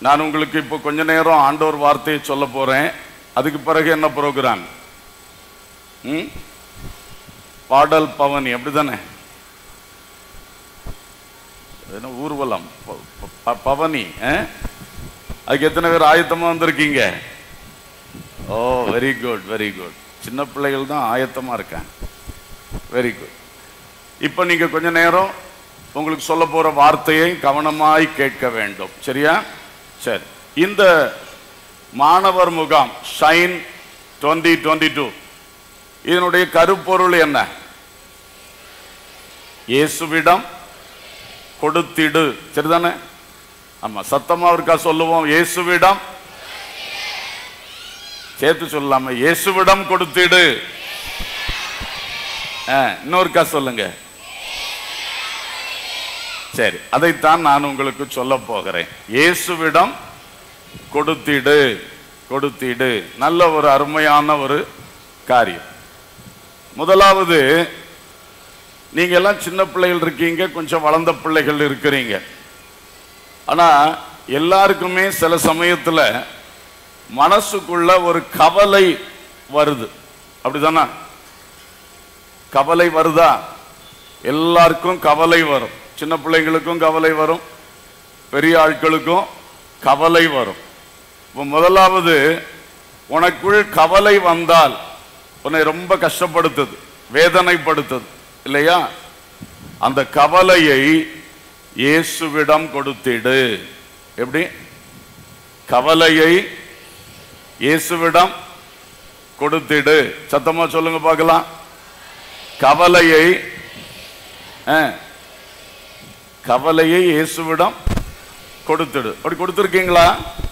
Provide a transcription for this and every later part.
நான் உங்களுக்கு இப்போ கொஞ்ச நேரம் ஆண்டவர் வார்த்தையை சொல்ல போறேன் அதுக்கு பிறகு என்ன ப்ரோக்ராம் ம் பாடல் பவனி அப்படிதானே அது என்ன ஊர்வலம் ப- ப- பவனி ஆ? அதுக்கு எத்தனை பேர் ஆயத்தமா வந்திருக்கீங்க oh very good very good சின்ன பிள்ளைகள் தான் ஆயத்தமா இருக்காங்க வெரி குட் இப்போ நீங்க கொஞ்ச நேரம் உங்களுக்கு சொல்ல போற வார்த்தையை கவனமாய் கேட்க வேண்டும் சரியா சரி இந்த மாணவர் முகாம் ஷைன் 2022 டுவெண்ட்டி டூ இதனுடைய கருப்பொருள் என்ன இயேசுவிடம் கொடுத்திடு சரிதானே ஆமா சத்தமா இருக்கா சொல்லுவோம் இயேசுவிடம் சேர்த்து சொல்லாம இயேசுவிடம் கொடுத்திடு ஆ, இன்னொருக்கா சொல்லுங்க சரி அதைத்தான் நான் உங்களுக்கு சொல்ல போகிறேன் இயேசுவிடம் கொடுத்திடு கொடுத்திடு நல்ல ஒரு அருமையான ஒரு காரியம் முதலாவது நீங்க எல்லாம் சின்ன பிள்ளைகள் இருக்கீங்க கொஞ்சம் வளர்ந்த பிள்ளைகள் இருக்கிறீங்க ஆனா எல்லாருக்குமே சில சமயத்துல மனசுக்குள்ள ஒரு கவலை வருது அப்படிதானே கவலை வருதா எல்லாருக்கும் கவலை வரும் சின்ன பிள்ளைங்களுக்கும் கவலை வரும் பெரிய ஆட்களுக்கும் கவலை வரும் இப்போ முதலாவது உனக்குள் கவலை வந்தால் உன்னை ரொம்ப கஷ்டப்படுத்துது வேதனைப்படுத்துது இல்லையா அந்த கவலையை இயேசுவிடம் கொடுத்திடு எப்படி கவலையை இயேசுவிடம் கொடுத்திடு சத்தமா சொல்லுங்க பார்க்கலாம் கவலையை ஆ, கவலையை இயேசுவிடம் கொடுத்துடு அப்படி கொடுத்துருக்கீங்களா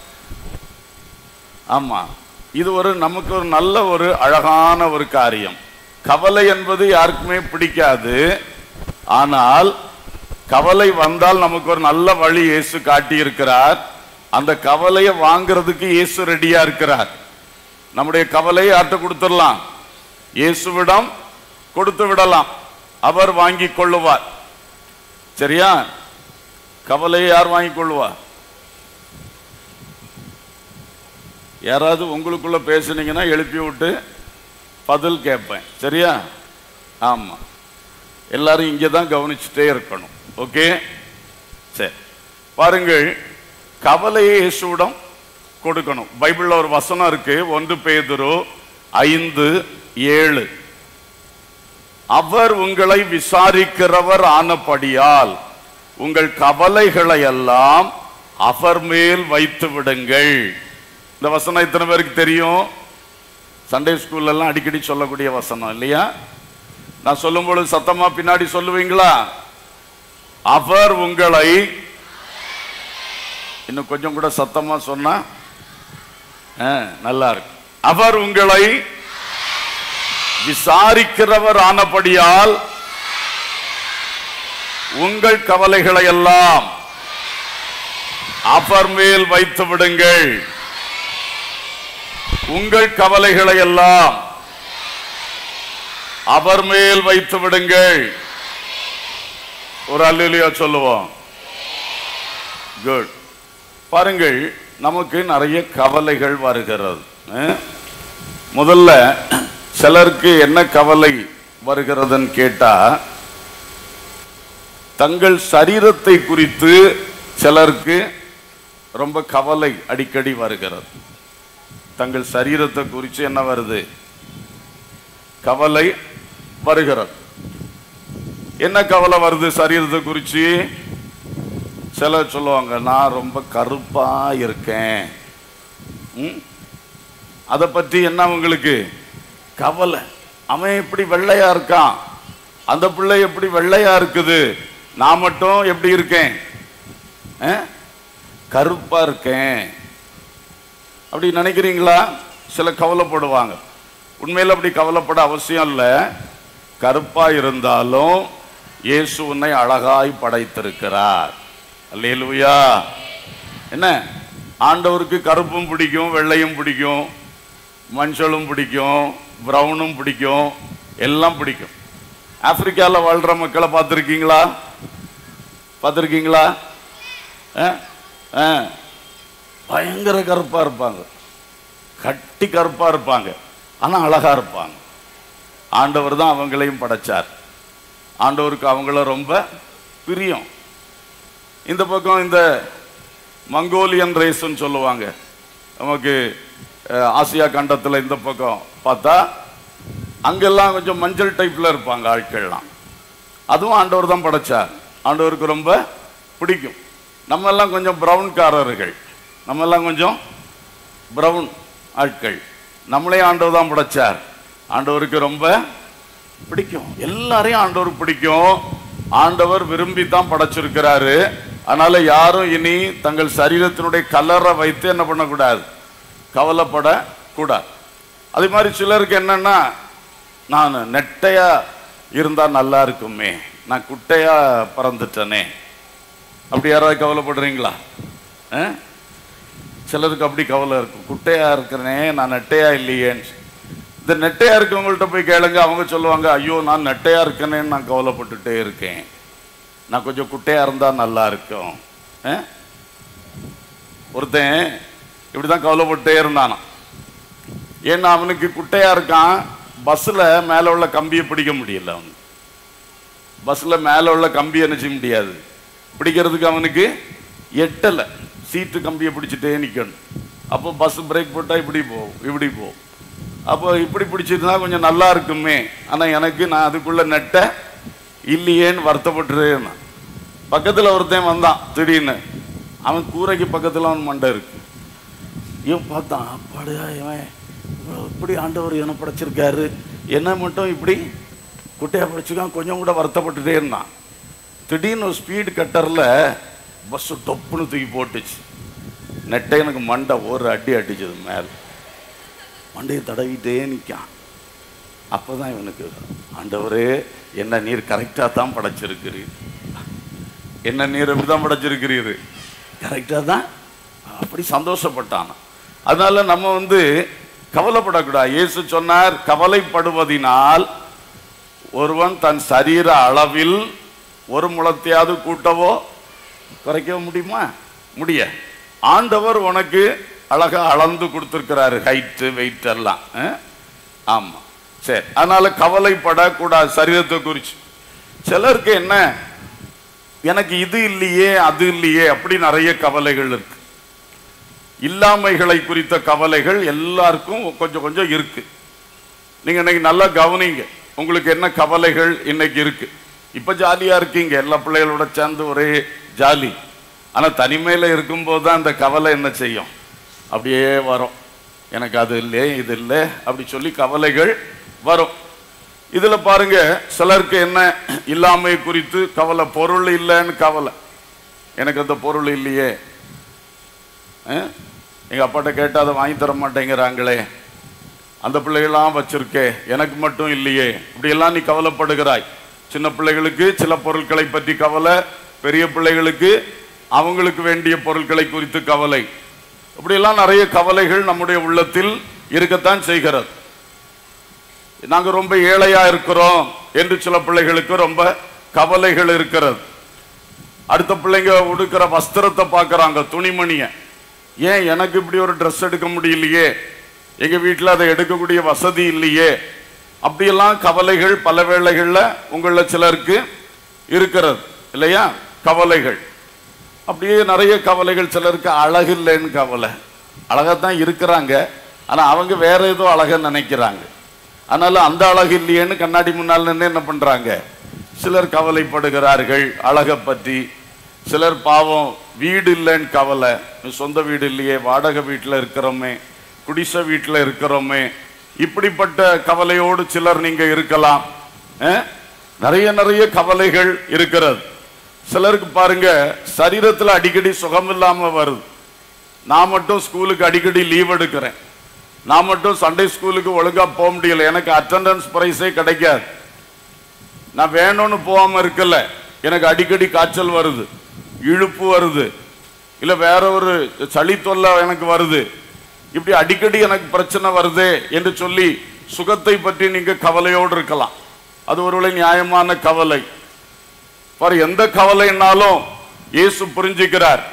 ஆமா இது ஒரு நமக்கு ஒரு நல்ல ஒரு அழகான ஒரு காரியம் கவலை என்பது யாருக்குமே பிடிக்காது ஆனால் கவலை வந்தால் நமக்கு ஒரு நல்ல வழி இயேசு காட்டி இருக்கிறார் அந்த கவலையை வாங்குறதுக்கு இயேசு ரெடியா இருக்கிறார் நம்முடைய கவலையை யார்கிட்ட கொடுத்துடலாம் இயேசுவிடம் கொடுத்து விடலாம் அவர் வாங்கி கொள்ளுவார் சரியா கவலையை யார் வாங்கி கொள்ளுவார் யாராவது உங்களுக்குள்ள பேசுனீங்கன்னா எழுப்பி விட்டு பதில் கேட்பேன் சரியா ஆமா எல்லாரும் இங்கே தான் கவனிச்சுட்டே இருக்கணும் ஓகே சரி பாருங்கள் கவலையை இயேசுவிடம் கொடுக்கணும் பைபிள்ல ஒரு வசனம் இருக்கு ஒன்று பேதுரு ஐந்து ஏழு அவர் உங்களை விசாரிக்கிறவர் ஆனபடியால் உங்கள் கவலைகளை எல்லாம் அவர் மேல் வைத்து விடுங்கள் இந்த வசனம் இத்தனை பேருக்கு தெரியும் சண்டே ஸ்கூல்ல எல்லாம் அடிக்கடி சொல்லக்கூடிய வசனம் இல்லையா நான் சொல்லும் பொழுது சத்தமா பின்னாடி சொல்லுவீங்களா அவர் உங்களை இன்னும் கொஞ்சம் கூட சத்தமா சொன்னா ஆ, நல்லா இருக்கு அவர் உங்களை விசாரிக்கிறவர் ஆனபடியால் உங்கள் கவலைகளை எல்லாம் அவர் மேல் வைத்து விடுங்கள் உங்கள் கவலைகளை எல்லாம் அவர் மேல் வைத்து விடுங்கள் ஒரு அல்லிலியா சொல்லுவோம் குட் பாருங்கள் நமக்கு நிறைய கவலைகள் வருகிறது அஹ்? முதல்ல சிலருக்கு என்ன கவலை வருகிறதுன்னு கேட்டா தங்கள் சரீரத்தை குறித்து சிலருக்கு ரொம்ப கவலை அடிக்கடி வருகிறது தங்கள் சரீரத்தை குறித்து என்ன வருது கவலை வருகிறது என்ன கவலை வருது சரீரத்தை குறித்து சிலர் சொல்லுவாங்க நான் ரொம்ப கருப்பா இருக்கேன் ம்? அதை பற்றி என்ன உங்களுக்கு கவலை அவன் எப்படி வெள்ளையா இருக்கான் அந்த பிள்ளை எப்படி வெள்ளையா இருக்குது நான் மட்டும் எப்படி இருக்கேன் ஆ? கருப்பா இருக்கேன் அப்படி நினைக்கிறீங்களா சில கவலைப்படுவாங்க உண்மையில் அப்படி கவலைப்பட அவசியம் இல்லை கருப்பா இருந்தாலும் இயேசு உன்னை அழகாய் படைத்திருக்கிறார் அல்லேலூயா என்ன ஆண்டவருக்கு கருப்பும் பிடிக்கும் வெள்ளையும் பிடிக்கும் மஞ்சளும் பிடிக்கும் பிரவுனும் பிடிக்கும் எல்லாம் பிடிக்கும் ஆப்பிரிக்காவில் வாழ்ற மக்களை பார்த்துருக்கீங்களா பார்த்துருக்கீங்களா ஆ? ஆ. பயங்கர கருப்பா இருப்பாங்க கட்டி கருப்பா இருப்பாங்க ஆனா அழகா இருப்பாங்க ஆண்டவர் தான் அவங்களையும் படைச்சார் ஆண்டவருக்கு அவங்கள ரொம்ப பிரியம் இந்த பக்கம் இந்த மங்கோலியன் ரேஸ்ன்னு சொல்லுவாங்க நமக்கு அஹ், ஆசியா கண்டத்தில் இந்த பக்கம் பார்த்தா அங்கெல்லாம் கொஞ்சம் மஞ்சள் டைப்ல இருப்பாங்க ஆட்கள்லாம் அதுவும் ஆண்டவர் தான் படைச்சார் ஆண்டவருக்கு ரொம்ப பிடிக்கும் நம்ம எல்லாம் கொஞ்சம் பிரவுன்காரர்கள் நம்ம எல்லாம் கொஞ்சம் பிரவுன் ஆட்கள் நம்மளே ஆண்டவர் தான் படைச்சார் ஆண்டவருக்கு ரொம்ப பிடிக்கும் எல்லாரையும் ஆண்டவர் பிடிக்கும் ஆண்டவர் விரும்பி தான் படைச்சிருக்கிறாரு அதனால யாரும் இனி தங்கள் சரீரத்தினுடைய கலரை வைத்து என்ன பண்ணக்கூடாது கவலைப்படக்கூடாது அதே மாதிரி சிலருக்கு என்னன்னா நான் நெட்டையா இருந்தா நல்லா இருக்குமே நான் குட்டையா பறந்துட்டனே அப்படி யாராவது கவலைப்படுறீங்களா ஆ? சிலருக்கு அப்படி கவலை இருக்கும் குட்டையா இருக்கிறனே நான் நெட்டையா இல்லையேன்னு இந்த நெட்டையா இருக்கவங்கள்ட்ட போய் கேளுங்க அவங்க சொல்லுவாங்க ஐயோ நான் நெட்டையா இருக்கனேன்னு நான் கவலைப்பட்டுட்டே இருக்கேன் நான் கொஞ்சம் குட்டையா இருந்தா நல்லா இருக்கும் ஆ? ஒருத்தன் இப்படிதான் கவலைப்பட்டே இருந்தானா ஏன்னா அவனுக்கு குட்டையா இருக்கான் பஸ்ல மேல உள்ள கம்பியை பிடிக்க முடியல அவனுக்கு பஸ்ல மேல உள்ள கம்பியை என்ன செய்ய முடியாது பிடிக்கிறதுக்கு அவனுக்கு எட்டல சீட்டு கம்பியை பிடிச்சிட்டே நிக்கணும் அப்போ பஸ் பிரேக் போட்டா இப்படி போகும் இப்படி போகும் அப்போ இப்படி பிடிச்சிருந்தா கொஞ்சம் நல்லா இருக்குமே ஆனா எனக்கு நான் அதுக்குள்ள நெட்ட இல்லையேன்னு வருத்தப்பட்டுட்டே இருந்தான் பக்கத்துல ஒருத்தன் வந்தான் திடீர்னு அவன் கூரைக்கு பக்கத்துல அவன் மண்டை இருக்கு இவன் பார்த்தான் அப்பாடியா இவன் இவ்வளவு இப்படி ஆண்டவர் இவனை படைச்சிருக்காரு என்ன மட்டும் இப்படி குட்டையா படைச்சிருக்கான் கொஞ்சம் கூட வருத்தப்பட்டுட்டே இருந்தான் திடீர்னு ஒரு ஸ்பீடு கட்டரில் பஸ்ஸு டொப்புன்னு தூக்கி போட்டுச்சு நெட்டை எனக்கு மண்டை ஒரு அடி அடிச்சது மேலே மண்டையை தடவிட்டே நிற்கான் அப்பதான் இவனுக்கு ஆண்டவரே என்ன நீர் கரெக்டாக தான் படைச்சிருக்கிறீர் என்ன நீர் எப்படி தான் படைச்சிருக்கிறீர் கரெக்டாக தான் அப்படி சந்தோஷப்பட்டான் அதனால நம்ம வந்து கவலைப்படக்கூடாது இயேசு சொன்னார் கவலைப்படுவதினால் ஒருவன் தன் சரீர அளவில் ஒரு முளத்தையாவது கூட்டவோ குறைக்கவோ முடியுமா முடிய ஆண்டவர் உனக்கு அழகா அளந்து கொடுத்துருக்கிறாரு ஹைட்டு வெயிட் எல்லாம் அஹ்? ஆமா சரி அதனால கவலைப்படக்கூடாது சரீரத்தை குறிச்சு சிலருக்கு என்ன எனக்கு இது இல்லையே அது இல்லையே அப்படி நிறைய கவலைகள் இருக்கு இல்லாமைகளை குறித்த கவலைகள் எல்லாருக்கும் கொஞ்சம் கொஞ்சம் இருக்கு நீங்க இன்னைக்கு நல்லா கவனிங்க உங்களுக்கு என்ன கவலைகள் இன்னைக்கு இருக்கு இப்ப ஜாலியா இருக்கீங்க எல்லா பிள்ளைகளோட சேர்ந்து ஒரே ஜாலி ஆனா தனிமையில இருக்கும்போது தான் அந்த கவலை என்ன செய்யும் அப்படியே வரும் எனக்கு அது இல்லை இது இல்லை அப்படி சொல்லி கவலைகள் வரும் இதுல பாருங்க சிலருக்கு என்ன இல்லாமை குறித்து கவலை பொருள் இல்லைன்னு கவலை எனக்கு அந்த பொருள் இல்லையே அஹ்? எங்க அப்பாட்ட கேட்டா அதை வாங்கி தர மாட்டேங்கிறாங்களே அந்த பிள்ளைகளாம் வச்சிருக்கே எனக்கு மட்டும் இல்லையே இப்படியெல்லாம் நீ கவலைப்படுகிறாய் சின்ன பிள்ளைகளுக்கு சில பொருட்களை பற்றி கவலை பெரிய பிள்ளைகளுக்கு அவங்களுக்கு வேண்டிய பொருட்களை குறித்து கவலை இப்படியெல்லாம் நிறைய கவலைகள் நம்முடைய உள்ளத்தில் இருக்கத்தான் செய்கிறது நாங்க ரொம்ப ஏழையா இருக்கிறோம் என்று சில பிள்ளைகளுக்கு ரொம்ப கவலைகள் இருக்கிறது அடுத்த பிள்ளைங்க உடுக்கிற வஸ்திரத்தை பார்க்கறாங்க துணிமணிய ஏன் எனக்கு இப்படி ஒரு ட்ரெஸ் எடுக்க முடியலையே எங்க வீட்டில் அதை எடுக்கக்கூடிய வசதி இல்லையே அப்படியெல்லாம் கவலைகள் பல வேளைகள்ல உங்கள சிலருக்கு இருக்கிறது இல்லையா கவலைகள் அப்படியே நிறைய கவலைகள் சிலருக்கு அழகு இல்லைன்னு கவலை அழகாத்தான் இருக்கிறாங்க ஆனா அவங்க வேற ஏதோ அழக நினைக்கிறாங்க அதனால அந்த அழகு இல்லையேன்னு கண்ணாடி முன்னால் நின்று என்ன பண்றாங்க சிலர் கவலைப்படுகிறார்கள் அழகை பற்றி சிலர் பாவம் வீடு இல்லைன்னு கவலை சொந்த வீடு இல்லையே வாடகை வீட்டில் இருக்கிறோமே குடிசை வீட்டில் இருக்கிறோமே இப்படிப்பட்ட கவலையோடு சிலர் நீங்க இருக்கலாம் அஹ்? நிறைய நிறைய கவலைகள் இருக்கிறது சிலருக்கு பாருங்க சரீரத்துல அடிக்கடி சுகம் இல்லாம வருது நான் மட்டும் ஸ்கூலுக்கு அடிக்கடி லீவ் எடுக்கிறேன் நான் மட்டும் சண்டே ஸ்கூலுக்கு ஒழுங்கா போக முடியல எனக்கு அட்டெண்டன்ஸ் பிரைஸே கிடைக்காது நான் வேணும்னு போகாம இருக்கல எனக்கு அடிக்கடி காய்ச்சல் வருது இழுப்பு வருது இல்ல வேற ஒரு சளி தொல்லை எனக்கு வருது இப்படி அடிக்கடி எனக்கு பிரச்சனை வருதே என்று சொல்லி சுகத்தை பற்றி நீங்க கவலையோடு இருக்கலாம் அது ஒருவேளை நியாயமான கவலை பாரு எந்த கவலைன்னாலும் இயேசு புரிஞ்சுக்கிறார்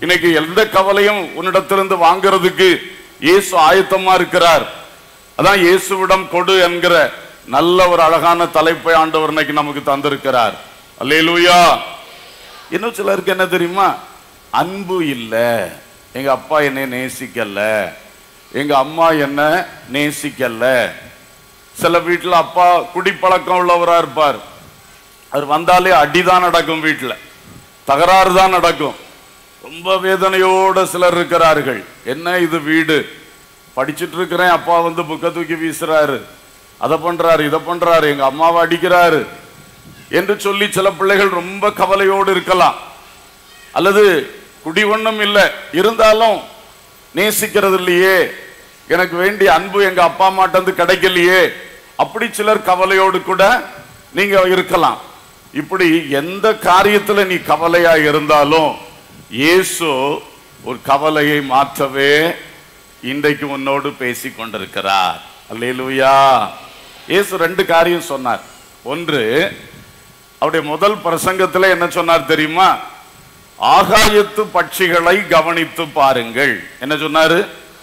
இன்னைக்கு எந்த கவலையும் உன்னிடத்திலிருந்து வாங்குறதுக்கு இயேசு ஆயத்தமா இருக்கிறார் அதான் இயேசுவிடம் கொடு என்கிற நல்ல ஒரு அழகான தலைப்பை ஆண்டவர் இன்னைக்கு நமக்கு தந்திருக்கிறார் அல்லேலூயா இன்னும் சிலருக்கு என்ன தெரியுமா அன்பு இல்ல எங்க அப்பா என்னை நேசிக்கல எங்க அம்மா என்ன நேசிக்கல சில வீட்டுல அப்பா குடிப்பழக்கம் உள்ளவரா இருப்பார் அவர் வந்தாலே அடிதான் நடக்கும் வீட்டுல தகராறு தான் நடக்கும் ரொம்ப வேதனையோட சிலர் இருக்கிறார்கள் என்ன இது வீடு படிச்சிட்டு இருக்கிறேன் அப்பா வந்து புக்க தூக்கி வீசுறாரு அதை பண்றாரு இதை பண்றாரு எங்க அம்மாவை அடிக்கிறாரு என்று சொல்லி சில பிள்ளைகள் ரொம்ப கவலையோடு இருக்கலாம் அல்லது குடி ஒண்ணும் இல்லை இருந்தாலும் நேசிக்கிறது இல்லையே எனக்கு வேண்டிய அன்பு எங்க அப்பா அம்மாட்ட இருந்து கிடைக்கலையே அப்படி சிலர் கவலையோடு கூட நீங்க இருக்கலாம் இப்படி எந்த காரியத்துல நீ கவலையா இருந்தாலும் இயேசு ஒரு கவலையை மாற்றவே இன்றைக்கு உன்னோடு பேசி கொண்டிருக்கிறார் அல்லேலூயா இயேசு ரெண்டு காரியம் சொன்னார் ஒன்று அவருடைய முதல் பிரசங்கத்துல என்ன சொன்னார் தெரியுமா ஆகாயத்து பட்சிகளை கவனித்து பாருங்கள் என்ன சொன்னாரு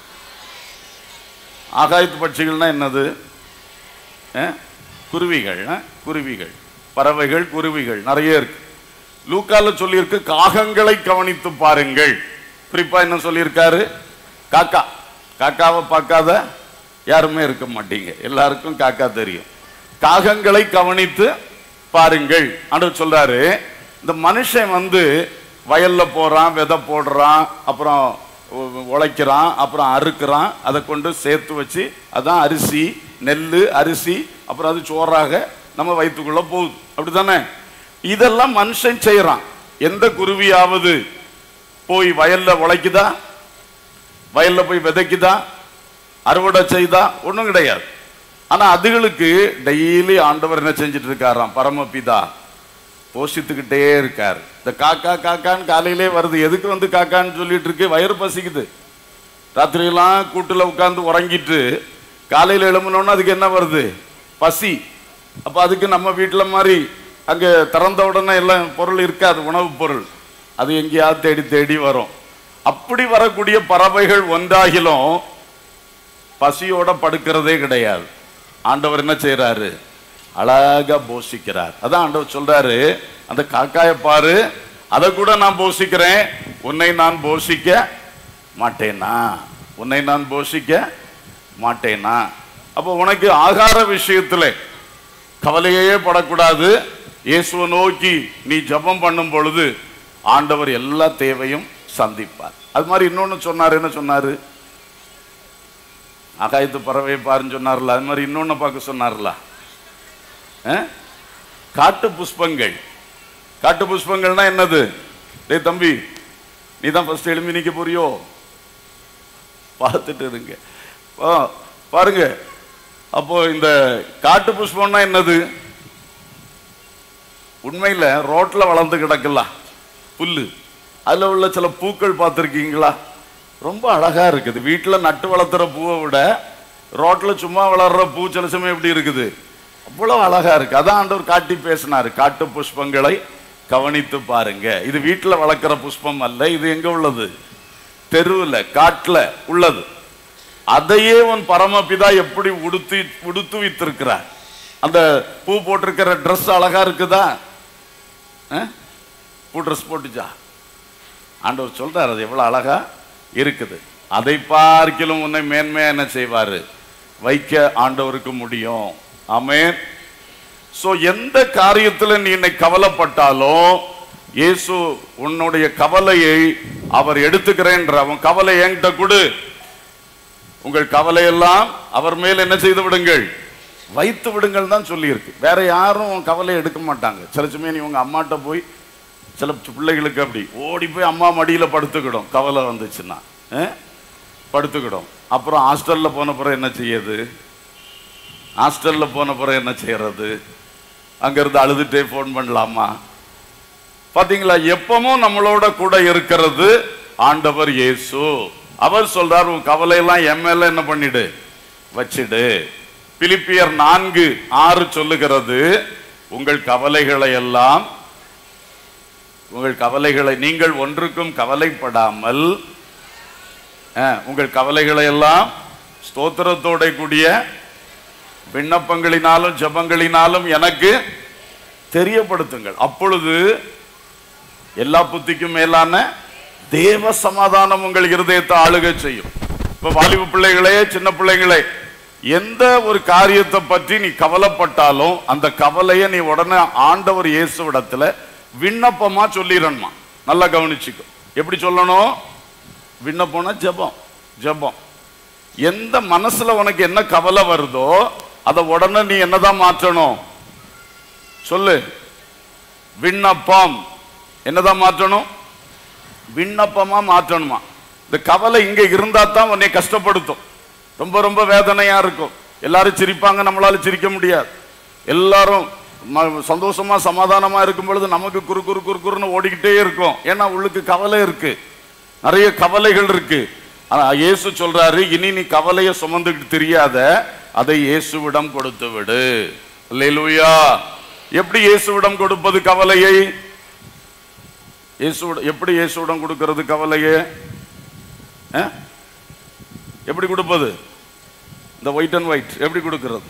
ஆகாயத்து பட்சிகள்னா என்னது அஹ்? குருவிகள் அஹ்? குருவிகள் பறவைகள் குருவிகள் நிறைய இருக்கு லூக்கால சொல்லியிருக்கு காகங்களை கவனித்து பாருங்கள் குறிப்பா என்ன சொல்லியிருக்காரு காக்கா காக்காவை பார்க்காத யாருமே இருக்க மாட்டீங்க எல்லாருக்கும் காக்கா தெரியும் காகங்களை கவனித்து பாருங்கள் ஆண்டவர் சொல்றாரு இந்த மனுஷன் வந்து வயல்ல போறான் விதை போடுறான் அப்புறம் உ- உழைக்கிறான் அப்புறம் அறுக்கிறான் அதை கொண்டு சேர்த்து வச்சு அதான் அரிசி நெல் அரிசி அப்புறம் அது சோறாக நம்ம வயிற்றுக்குள்ள போகுது அப்படிதானே இதெல்லாம் மனுஷன் செய்யறான் எந்த குருவியாவது போய் வயல்ல உழைக்குதா வயல்ல போய் விதைக்குதா அறுவடை செய்தா ஒண்ணும் கிடையாது ஆனா அதுகளுக்கு டெய்லி ஆண்டவர் என்ன செஞ்சுட்டு இருக்காராம் பரமபிதா போஷித்துக்கிட்டே இருக்கார் இந்த காக்கா காக்கான்னு காலையிலே வருது எதுக்கு வந்து காக்கான்னு சொல்லிட்டு இருக்கு வயிறு பசிக்குது ராத்திரியெல்லாம் கூட்டுல உட்கார்ந்து உறங்கிட்டு காலையில எழும்புனோன்னா அதுக்கு என்ன வருது பசி அப்ப அதுக்கு நம்ம வீட்டுல மாதிரி அங்க திறந்த உடனே எல்லாம் பொருள் இருக்காது உணவுப் பொருள் அது எங்கேயாவது தேடி தேடி வரும் அப்படி வரக்கூடிய பறவைகள் ஒன்றாகிலும் பசியோட படுக்கிறதே கிடையாது ஆண்டவர் என்ன செய்யறாரு அழகா போஷிக்கிறார் அதான் ஆண்டவர் சொல்றாரு அந்த காக்காயை பாரு அதை கூட நான் போஷிக்கிறேன் உன்னை நான் போஷிக்க மாட்டேனா உன்னை நான் போஷிக்க மாட்டேனா அப்போ உனக்கு ஆகார விஷயத்துல கவலையே படக்கூடாது இயேசுவை நோக்கி நீ ஜெபம் பண்ணும் பொழுது ஆண்டவர் எல்லா தேவையும் சந்திப்பார் அது மாதிரி இன்னொன்னு சொன்னார் என்ன சொன்னாரு ஆகாயத்து பறவையை பாருன்னு சொன்னார்ல அது மாதிரி இன்னொன்னு பார்க்க சொன்னார்ல அஹ்? காட்டு புஷ்பங்கள் காட்டு புஷ்பங்கள்னா என்னது டேய் தம்பி நீ தான் ஃபர்ஸ்ட் எழும்பி நிக்க போறியோ பார்த்துட்டு இருங்க ஆ, பாருங்க அப்போ இந்த காட்டு புஷ்பம்னா என்னது உண்மையில ரோட்ல வளர்ந்து கிடக்குல்ல புல்லு அதுல உள்ள சில பூக்கள் பார்த்துருக்கீங்களா ரொம்ப அழகா இருக்குது வீட்டுல நட்டு வளர்த்துற பூவை விட ரோட்ல சும்மா வளர்ற பூ சில சமயம் எப்படி இருக்குது அவ்வளவு அழகா இருக்கு அதான் ஆண்டவர் காட்டி பேசினாரு காட்டு புஷ்பங்களை கவனித்து பாருங்க இது வீட்டுல வளர்க்கிற புஷ்பம் அல்ல இது எங்க உள்ளது தெருவுல காட்டுல உள்ளது அதையே உன் பரமபிதா எப்படி உடுத்தி உடுத்து வைத்திருக்கிறார் அந்த பூ போட்டிருக்கிற Dress அழகா இருக்குதா அஹ்? பூ ட்ரெஸ் போட்டுச்சா ஆண்டவர் சொல்றார் அது எவ்வளவு அழகா இருக்குது அதை பார்க்கிலும் உன்னை மேன்மையா என்ன செய்வாரு வைக்க ஆண்டவருக்கு முடியும் ஆமென் சோ எந்த காரியத்துல நீ என்னை கவலைப்பட்டாலும் இயேசு உன்னுடைய கவலையை அவர் எடுத்துக்கிறேன்ற அவன் கவலை என்கிட்ட கொடு உங்கள் கவலையெல்லாம் அவர் மேல் என்ன செய்து விடுங்கள் வைத்து விடுங்கள் தான் சொல்லியிருக்கு வேற யாரும் கவலை எடுக்க மாட்டாங்க சில சமயம் நீ உங்க அம்மாட்ட போய் சில பிள்ளைகளுக்கு அப்படி ஓடி போய் அம்மா மடியில படுத்துக்கிடும் கவலை வந்துச்சுன்னா அஹ்? படுத்துக்கிடும் அப்புறம் ஹாஸ்டல்ல போன பிறகு என்ன செய்யுது ஹாஸ்டல்ல போன பிறகு என்ன செய்யறது அங்கிருந்து அழுதுட்டே ஃபோன் பண்ணலாமா பாத்தீங்களா எப்பவும் நம்மளோட கூட இருக்கிறது ஆண்டவர் இயேசு அவர் சொல்றார் உன் கவலையெல்லாம் என் மேல என்ன பண்ணிடு வச்சிடு பிலிப்பியர் நான்கு ஆறு சொல்லுகிறது உங்கள் கவலைகளை எல்லாம் உங்கள் கவலைகளை நீங்கள் ஒன்றுக்கும் கவலைப்படாமல் அஹ், உங்கள் கவலைகளை எல்லாம் ஸ்தோத்திரத்தோட கூடிய விண்ணப்பங்களினாலும் ஜெபங்களினாலும் எனக்கு தெரியப்படுத்துங்கள் அப்பொழுது எல்லா புத்திக்கும் மேலான தேவ சமாதானம் உங்கள் இருதயத்தை ஆளுகை செய்யும் இப்ப வாலிப பிள்ளைகளே சின்ன பிள்ளைகளே எந்த ஒரு காரியத்தை பற்றி நீ கவலைப்பட்டாலும் அந்த கவலையை நீ உடனே ஆண்டவர் இயேசுவிடத்துல விண்ணப்பமா சொல்லிடணுமா நல்லா கவனிச்சுக்கோ எப்படி சொல்லணும் விண்ணப்பம்னா ஜெபம் ஜெபம் எந்த மனசுல உனக்கு என்ன கவலை வருதோ அதை உடனே நீ என்னதான் மாற்றணும் சொல்லு விண்ணப்பம் என்னதான் மாற்றணும் விண்ணப்பமா மாற்றணுமா இந்த கவலை இங்க இருந்தா தான் உன்னை கஷ்டப்படுத்தும் ரொம்ப ரொம்ப வேதனையா இருக்கும் எல்லாரும் சிரிப்பாங்க நம்மளால சிரிக்க முடியாது எல்லாரும் ம- சந்தோஷமா சமாதானமா இருக்கும் பொழுது நமக்கு குறு குறு குறு குறுன்னு ஓடிக்கிட்டே இருக்கும் ஏன்னா உள்ளுக்கு கவலை இருக்கு நிறைய கவலைகள் இருக்கு ஆனா இயேசு சொல்றாரு இனி நீ கவலையை சுமந்துக்கிட்டு தெரியாத அதை இயேசுவிடம் கொடுத்து விடு அல்லேலூயா எப்படி இயேசுவிடம் கொடுப்பது கவலையை இயேசுவிட எப்படி இயேசுவிடம் கொடுக்கிறது கவலையை ஆ? எப்படி கொடுப்பது இந்த ஒயிட் அண்ட் ஒயிட் எப்படி கொடுக்கிறது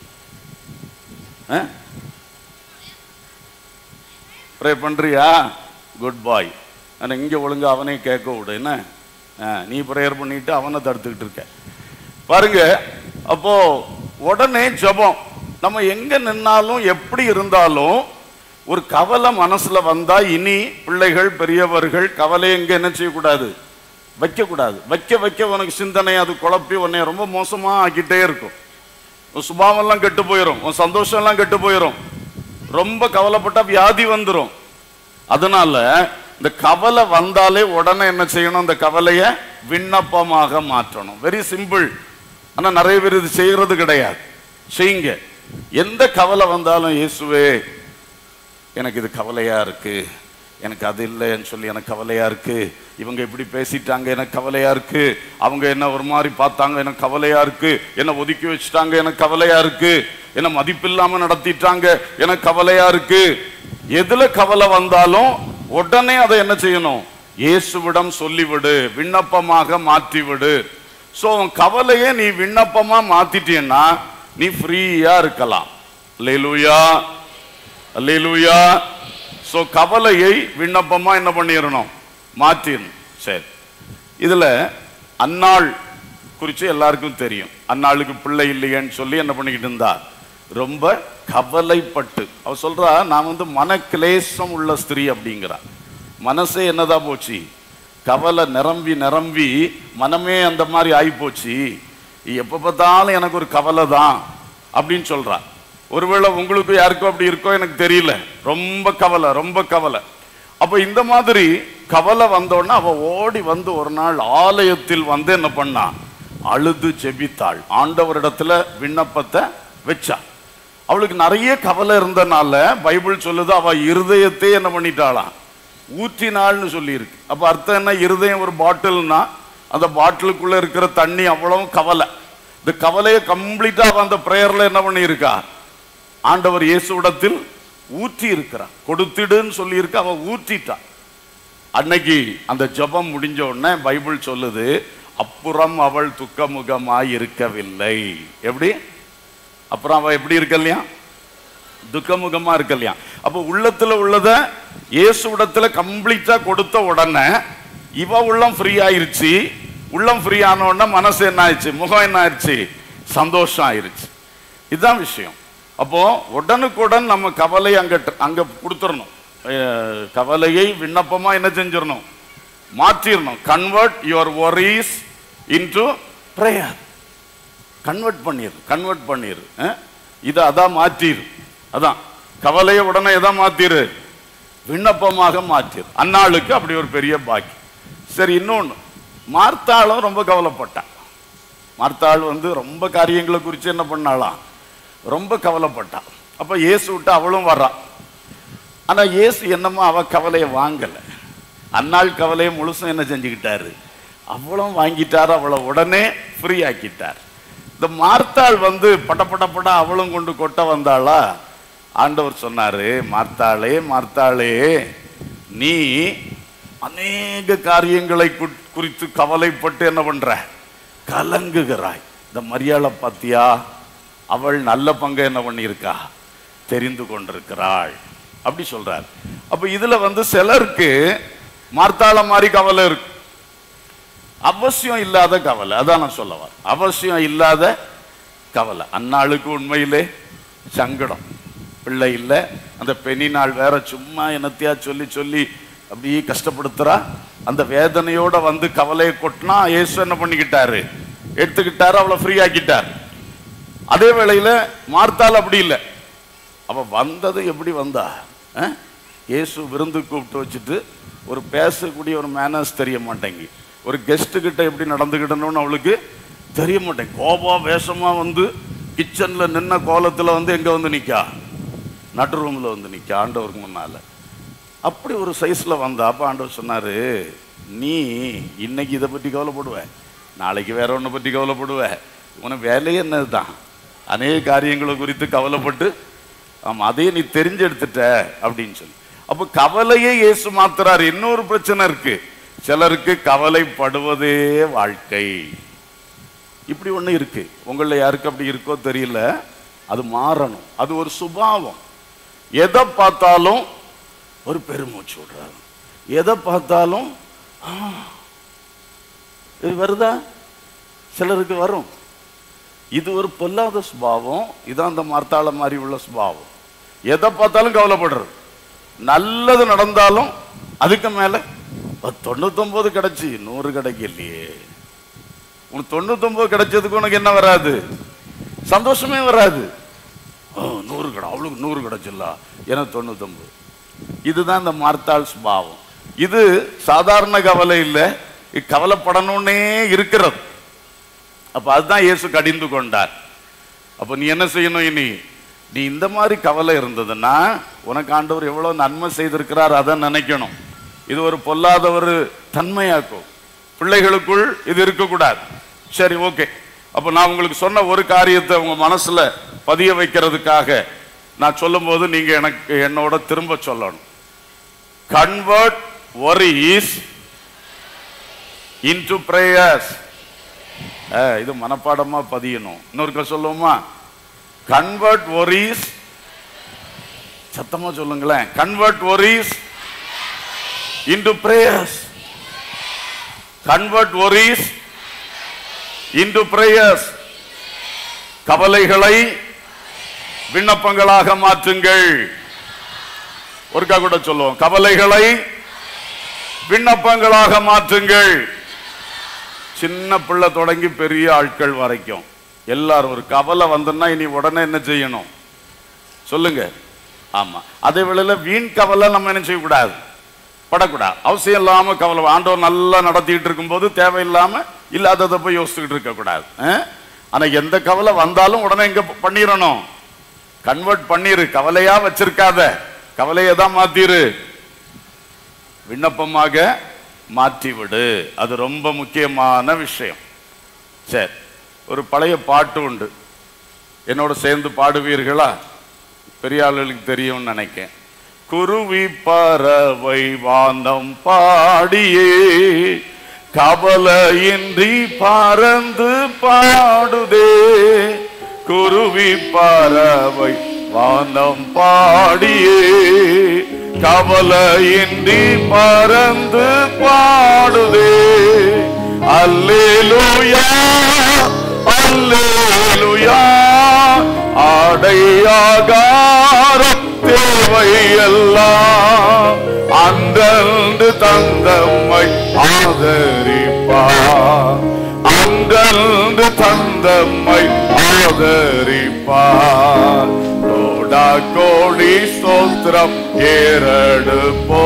ப்ரே பண்றியா குட் பாய் ஆனா இங்க ஒழுங்கா அவனே கேட்க விடு என்ன ஆ, நீ ப்ரேயர் பண்ணிட்டு அவனை தடுத்துக்கிட்டு இருக்க பாருங்க அப்போ உடனே ஜெபம் நம்ம எங்க நின்னாலும் எப்படி இருந்தாலும் ஒரு கவலை மனசுல வந்தா இனி பிள்ளைகள் பெரியவர்கள் கவலை எங்க என்ன செய்யக்கூடாது வைக்கக்கூடாது வைக்க வைக்க உனக்கு சிந்தனை அது குழப்பி உன்னை ரொம்ப மோசமா ஆக்கிட்டே இருக்கும் உன் சுபாவம் எல்லாம் கெட்டு போயிடும் உன் சந்தோஷம் எல்லாம் கெட்டு போயிடும் ரொம்ப கவலைப்பட்டா வியாதி வந்துடும் அதனால இந்த கவலை வந்தாலே உடனே என்ன செய்யணும் இந்த கவலையை விண்ணப்பமாக மாற்றணும் வெரி சிம்பிள் ஆனா நிறைய பேர் இது செய்யறது கிடையாது செய்யுங்க எந்த கவலை வந்தாலும் இயேசுவே எனக்கு இது கவலையா இருக்கு எனக்கு அது இல்லைன்னு சொல்லி எனக்கு கவலையா இருக்கு இவங்க இப்படி பேசிட்டாங்க எனக்கு கவலையா இருக்கு அவங்க என்ன ஒரு மாதிரி பார்த்தாங்க எனக்கு கவலையா இருக்கு என்ன ஒதுக்கி வச்சுட்டாங்க எனக்கு கவலையா இருக்கு என்ன மதிப்பில்லாம நடத்திட்டாங்க எனக்கு கவலையா இருக்கு எதுல கவலை வந்தாலும் உடனே அதை என்ன செய்யணும் இயேசுவிடம் சொல்லிவிடு விண்ணப்பமாக மாற்றிவிடு சோ உன் கவலையை நீ விண்ணப்பமா மாத்திட்டீன்னா நீ ஃப்ரீயா இருக்கலாம் லேலூயா அல்லேலூயா சோ கவலையை விண்ணப்பமா என்ன பண்ணிடணும் மாத்திரணும் சரி இதுல அன்னாள் குறித்து எல்லாருக்கும் தெரியும் அன்னாளுக்கு பிள்ளை இல்லையேன்னு சொல்லி என்ன பண்ணிக்கிட்டு இருந்தா ரொம்ப கவலைப்பட்டு அவ சொல்றா நான் வந்து மன கிளேசம் உள்ள ஸ்திரீ அப்படிங்கிறா மனசே என்னதா போச்சு கவலை நிரம்பி நிரம்பி மனமே அந்த மாதிரி ஆகி போச்சு எப்ப பார்த்தாலும் எனக்கு ஒரு கவலை தான் அப்படின்னு சொல்றா ஒருவேளை உங்களுக்கு யாருக்கும் அப்படி இருக்கோ எனக்கு தெரியல ரொம்ப கவலை ரொம்ப கவலை அப்ப இந்த மாதிரி கவலை வந்தோடனே அவ ஓடி வந்து ஒரு நாள் ஆலயத்தில் வந்து என்ன பண்ணா அழுது ஜெபித்தாள் ஆண்டவரிடத்துல விண்ணப்பத்தை வச்சா அவளுக்கு நிறைய கவலை இருந்தனால பைபிள் சொல்லுது அவ இருதயத்தை என்ன பண்ணிட்டாளாம் ஊற்றினாள்னு சொல்லியிருக்கு அப்ப அர்த்தம் என்ன இருதயம் ஒரு பாட்டில்னா அந்த பாட்டிலுக்குள்ள இருக்கிற தண்ணி அவ்வளவு கவலை இந்த கவலையை கம்ப்ளீட்டா அவ அந்த பிரேயர்ல என்ன பண்ணியிருக்கா ஆண்டவர் இயேசுவிடத்தில் ஊற்றி இருக்கிறான் கொடுத்திடுன்னு சொல்லியிருக்க அவ ஊற்றிட்டா அன்னைக்கு அந்த ஜெபம் முடிஞ்ச உடனே பைபிள் சொல்லுது அப்புறம் அவள் துக்கமுகமாய் இருக்கவில்லை எப்படி அப்புறம் அவ எப்படி இருக்கலையா துக்கமுகமா இருக்கலையா அப்ப உள்ளத்துல உள்ளத இயேசுவிடத்துல கம்ப்ளீட்டா கொடுத்த உடனே இவ உள்ளம் ஃப்ரீ ஆயிருச்சு உள்ளம் ஃப்ரீ ஆன உடனே மனசு என்ன ஆயிடுச்சு முகம் என்ன ஆயிடுச்சு சந்தோஷம் ஆயிருச்சு இதுதான் விஷயம் அப்போ உடனுக்குடன் நம்ம கவலை அங்க அங்க கொடுத்துடணும் அஹ், கவலையை விண்ணப்பமா என்ன செஞ்சிடணும் மாற்றிடணும் convert your worries into prayer convert பண்ணிரு கன்வெர்ட் பண்ணிரு அஹ்? இதை அதான் மாத்திரு அதான் கவலையை உடனே எதை மாத்திரு விண்ணப்பமாக மாத்திரு அன்னாளுக்கு அப்படி ஒரு பெரிய பாக்கி சரி இன்னொன்னு மார்த்தாளும் ரொம்ப கவலைப்பட்டான் மார்த்தாள் வந்து ரொம்ப காரியங்களை குறித்து என்ன பண்ணாளாம் ரொம்ப கவலைப்பட்டான் அப்ப இயேசு விட்டு அவளும் வர்றா ஆனா இயேசு என்னமோ அவ கவலையை வாங்கல அன்னாள் கவலையை முழுசும் என்ன செஞ்சுக்கிட்டாரு அவளும் வாங்கிட்டார் அவளை உடனே ஃப்ரீ ஆக்கிட்டார் இந்த மார்த்தாள் வந்து பட பட பட அவளும் கொண்டு கொட்ட வந்தாளா ஆண்டவர் சொன்னாரு மார்த்தாளே மார்த்தாளே நீ அநேக காரியங்களை கு- குறித்து கவலைப்பட்டு என்ன பண்ற கலங்குகிறாய் இந்த மரியாதை பாத்தியா அவள் நல்ல பங்கை என்ன பண்ணியிருக்கா தெரிந்து கொண்டிருக்கிறாள் அப்படி சொல்றார் அப்ப இதுல வந்து சிலருக்கு மார்த்தாள மாதிரி கவலை இருக்கு அவசியம் இல்லாத கவலை அதான் நான் சொல்ல வரேன் அவசியம் இல்லாத கவலை அந்நாளுக்கு உண்மையிலே சங்கடம் பிள்ளை இல்லை அந்த பெண்ணி நாள் வேற சும்மா என்னத்தையா சொல்லி சொல்லி அப்படியே கஷ்டப்படுத்துறா அந்த வேதனையோட வந்து கவலையை கொட்டினா இயேசு என்ன பண்ணிக்கிட்டாரு எடுத்துக்கிட்டாரு அவளை ஃப்ரீ ஆக்கிட்டார் அதே வேளையில மார்த்தாள் அப்படி இல்லை அவ வந்தது எப்படி வந்தா அஹ்? இயேசு விருந்து கூப்பிட்டு வச்சுட்டு ஒரு பேசக்கூடிய ஒரு மேனர்ஸ் தெரிய மாட்டேங்கி ஒரு கெஸ்ட் கிட்ட எப்படி நடந்துக்கிடணும்னு அவளுக்கு தெரிய மாட்டேங்க கோபா வேஷமா வந்து கிச்சன்ல நின்ன கோலத்துல வந்து எங்க வந்து நிக்கா நடு ரூம்ல வந்து நிக்கா ஆண்டவருக்கு முன்னால அப்படி ஒரு சைஸ்ல வந்தா அப்ப ஆண்டவர் சொன்னாரு நீ இன்னைக்கு இதை பற்றி கவலைப்படுவ நாளைக்கு வேற ஒன்றை பற்றி கவலைப்படுவ உனக்கு வேலையே என்னதுதான் அநேக காரியங்களை குறித்து கவலைப்பட்டு ஆமா அதையே நீ தெரிஞ்செடுத்துட்ட அப்படின்னு சொல்லி அப்போ கவலையே இயேசு மாத்துறாரு இன்னொரு பிரச்சனை இருக்கு சிலருக்கு கவலைப்படுவதே வாழ்க்கை இப்படி ஒண்ணு இருக்கு உங்கள யாருக்கு அப்படி இருக்கோ தெரியல அது மாறணும் அது ஒரு சுபாவம் எதை பார்த்தாலும் ஒரு பெருமூச்சு விடுறாங்க எதை பார்த்தாலும் ஆ, இது வருதா சிலருக்கு வரும் இது ஒரு பொல்லாத சுபாவம் இதான் அந்த மார்த்தாள மாதிரி உள்ள சுபாவம் எதை பார்த்தாலும் கவலைப்படுறது நல்லது நடந்தாலும் அதுக்கு மேல "ப, தொண்ணூத்தொன்பது கிடைச்சு நூறு கிடைக்கலையே உனக்கு தொண்ணூத்தொன்பது கிடைச்சதுக்கு உனக்கு என்ன வராது சந்தோஷமே வராது "ஓ, நூறு கடை அவளுக்கு நூறு கிடைச்சில்ல எனக்கு தொண்ணூத்தொன்பது இதுதான் இந்த மார்த்தாள் சுபாவம் இது சாதாரண கவலை இல்லை இது கவலைப்படணும்னே இருக்கிறது அப்ப அதுதான் இயேசு கடிந்து கொண்டார் அப்ப நீ என்ன செய்யணும் இனி நீ இந்த மாதிரி கவலை இருந்ததுன்னா உனக்கு ஆண்டவர் எவ்வளவு நன்மை செய்திருக்கிறார் அதை நினைக்கணும் இது ஒரு பொல்லாத ஒரு தன்மையாக்கும் பிள்ளைகளுக்குள் இது இருக்கக்கூடாது சரி ஓகே அப்ப நான் உங்களுக்கு சொன்ன ஒரு காரியத்தை உங்க மனசுல பதிய வைக்கிறதுக்காக நான் சொல்லும்போது நீங்க எனக்கு என்னோட திரும்ப சொல்லணும் கன்வெர்ட் worries into prayers ஆ, இது மனப்பாடமா பதியணும் இன்னொருக்க சொல்லுவோமா கன்வெர்ட் worries சத்தமா சொல்லுங்களேன் convert worries into prayers convert worries into prayers கவலைகளை விண்ணப்பங்களாக மாற்றுங்கள் ஒருக்கா கூட சொல்லுவோம் கவலைகளை விண்ணப்பங்களாக மாற்றுங்கள் சின்ன பிள்ளை தொடங்கி பெரிய ஆட்கள் வரைக்கும் எல்லாரும் ஒரு கவலை வந்ததுன்னா இனி உடனே என்ன செய்யணும் சொல்லுங்க ஆமா அதே வேளையில வீண் கவலை நம்ம என்ன செய்யக்கூடாது படக்கூடாது அவசியம் இல்லாம கவலை ஆண்டவர் நல்லா நடத்திட்டு இருக்கும்போது தேவையில்லாம இல்லாததை போய் யோசிச்சுக்கிட்டு இருக்கக்கூடாது அஹ்? ஆனா எந்த கவலை வந்தாலும் உடனே இங்க பண்ணிடணும் கன்வெர்ட் பண்ணிரு கவலையா வச்சிருக்காத கவலையை தான் மாத்திரு விண்ணப்பமாக மாற்றி விடு அது ரொம்ப முக்கியமான விஷயம் சரி ஒரு பழைய பாட்டு உண்டு என்னோட சேர்ந்து பாடுவீர்களா பெரிய ஆளுகளுக்கு தெரியும்னு நினைக்கேன் குருவி பறவை வானம் பாடியே கவலையின்றி பறந்து பாடுதே குருவி பறவை வானம் பாடியே கவலையின்றி பறந்து பாடுதே அல்லேலூயா அல்லேலூயா ஆடையாகாரம் தேவையெல்லாம் அன்றன்று தந்தம்மை ஆதரிப்பார் அன்றன்று தந்தம்மை ஆதரிப்பார் கோடா கோடி ஸ்தோத்திரம் ஏறெடுப்போ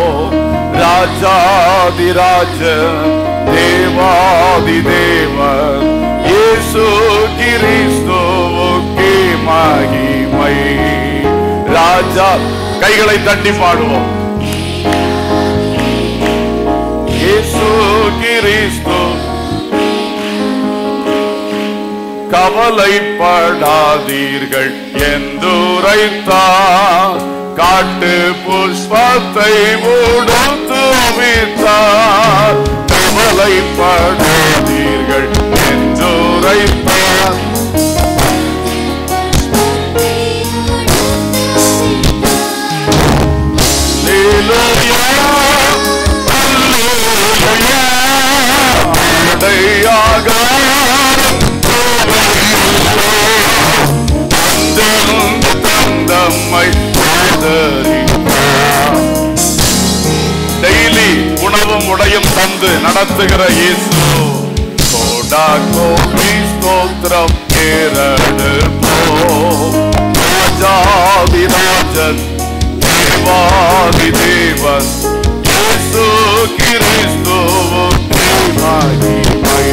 ராஜாதிராஜன் தேவாதி தேவன் இயேசு கிறிஸ்துவுக்கே மகிமை ராஜா கைகளை தட்டி பாடுவோம் இயேசு கிறிஸ்து கவலைப்படாதீர்கள் என்றுரைத்தார் காட்டு புஷ்பத்தை உடுத்துவித்தார் கவலைப்படாதீர்கள் என்றுரைப்பார் Hallelujah, hallelujah. அடையாக தந்தம்மை டெய்லி உணவும் உடையும் தந்து நடத்துகிற இயேசு கோடா கோபி ஸ்தோத்திரம் கேரடு ராஜாதிராஜன் தேவாதி தேவன் இயேசு கிறிஸ்துவுக்கு மகிமை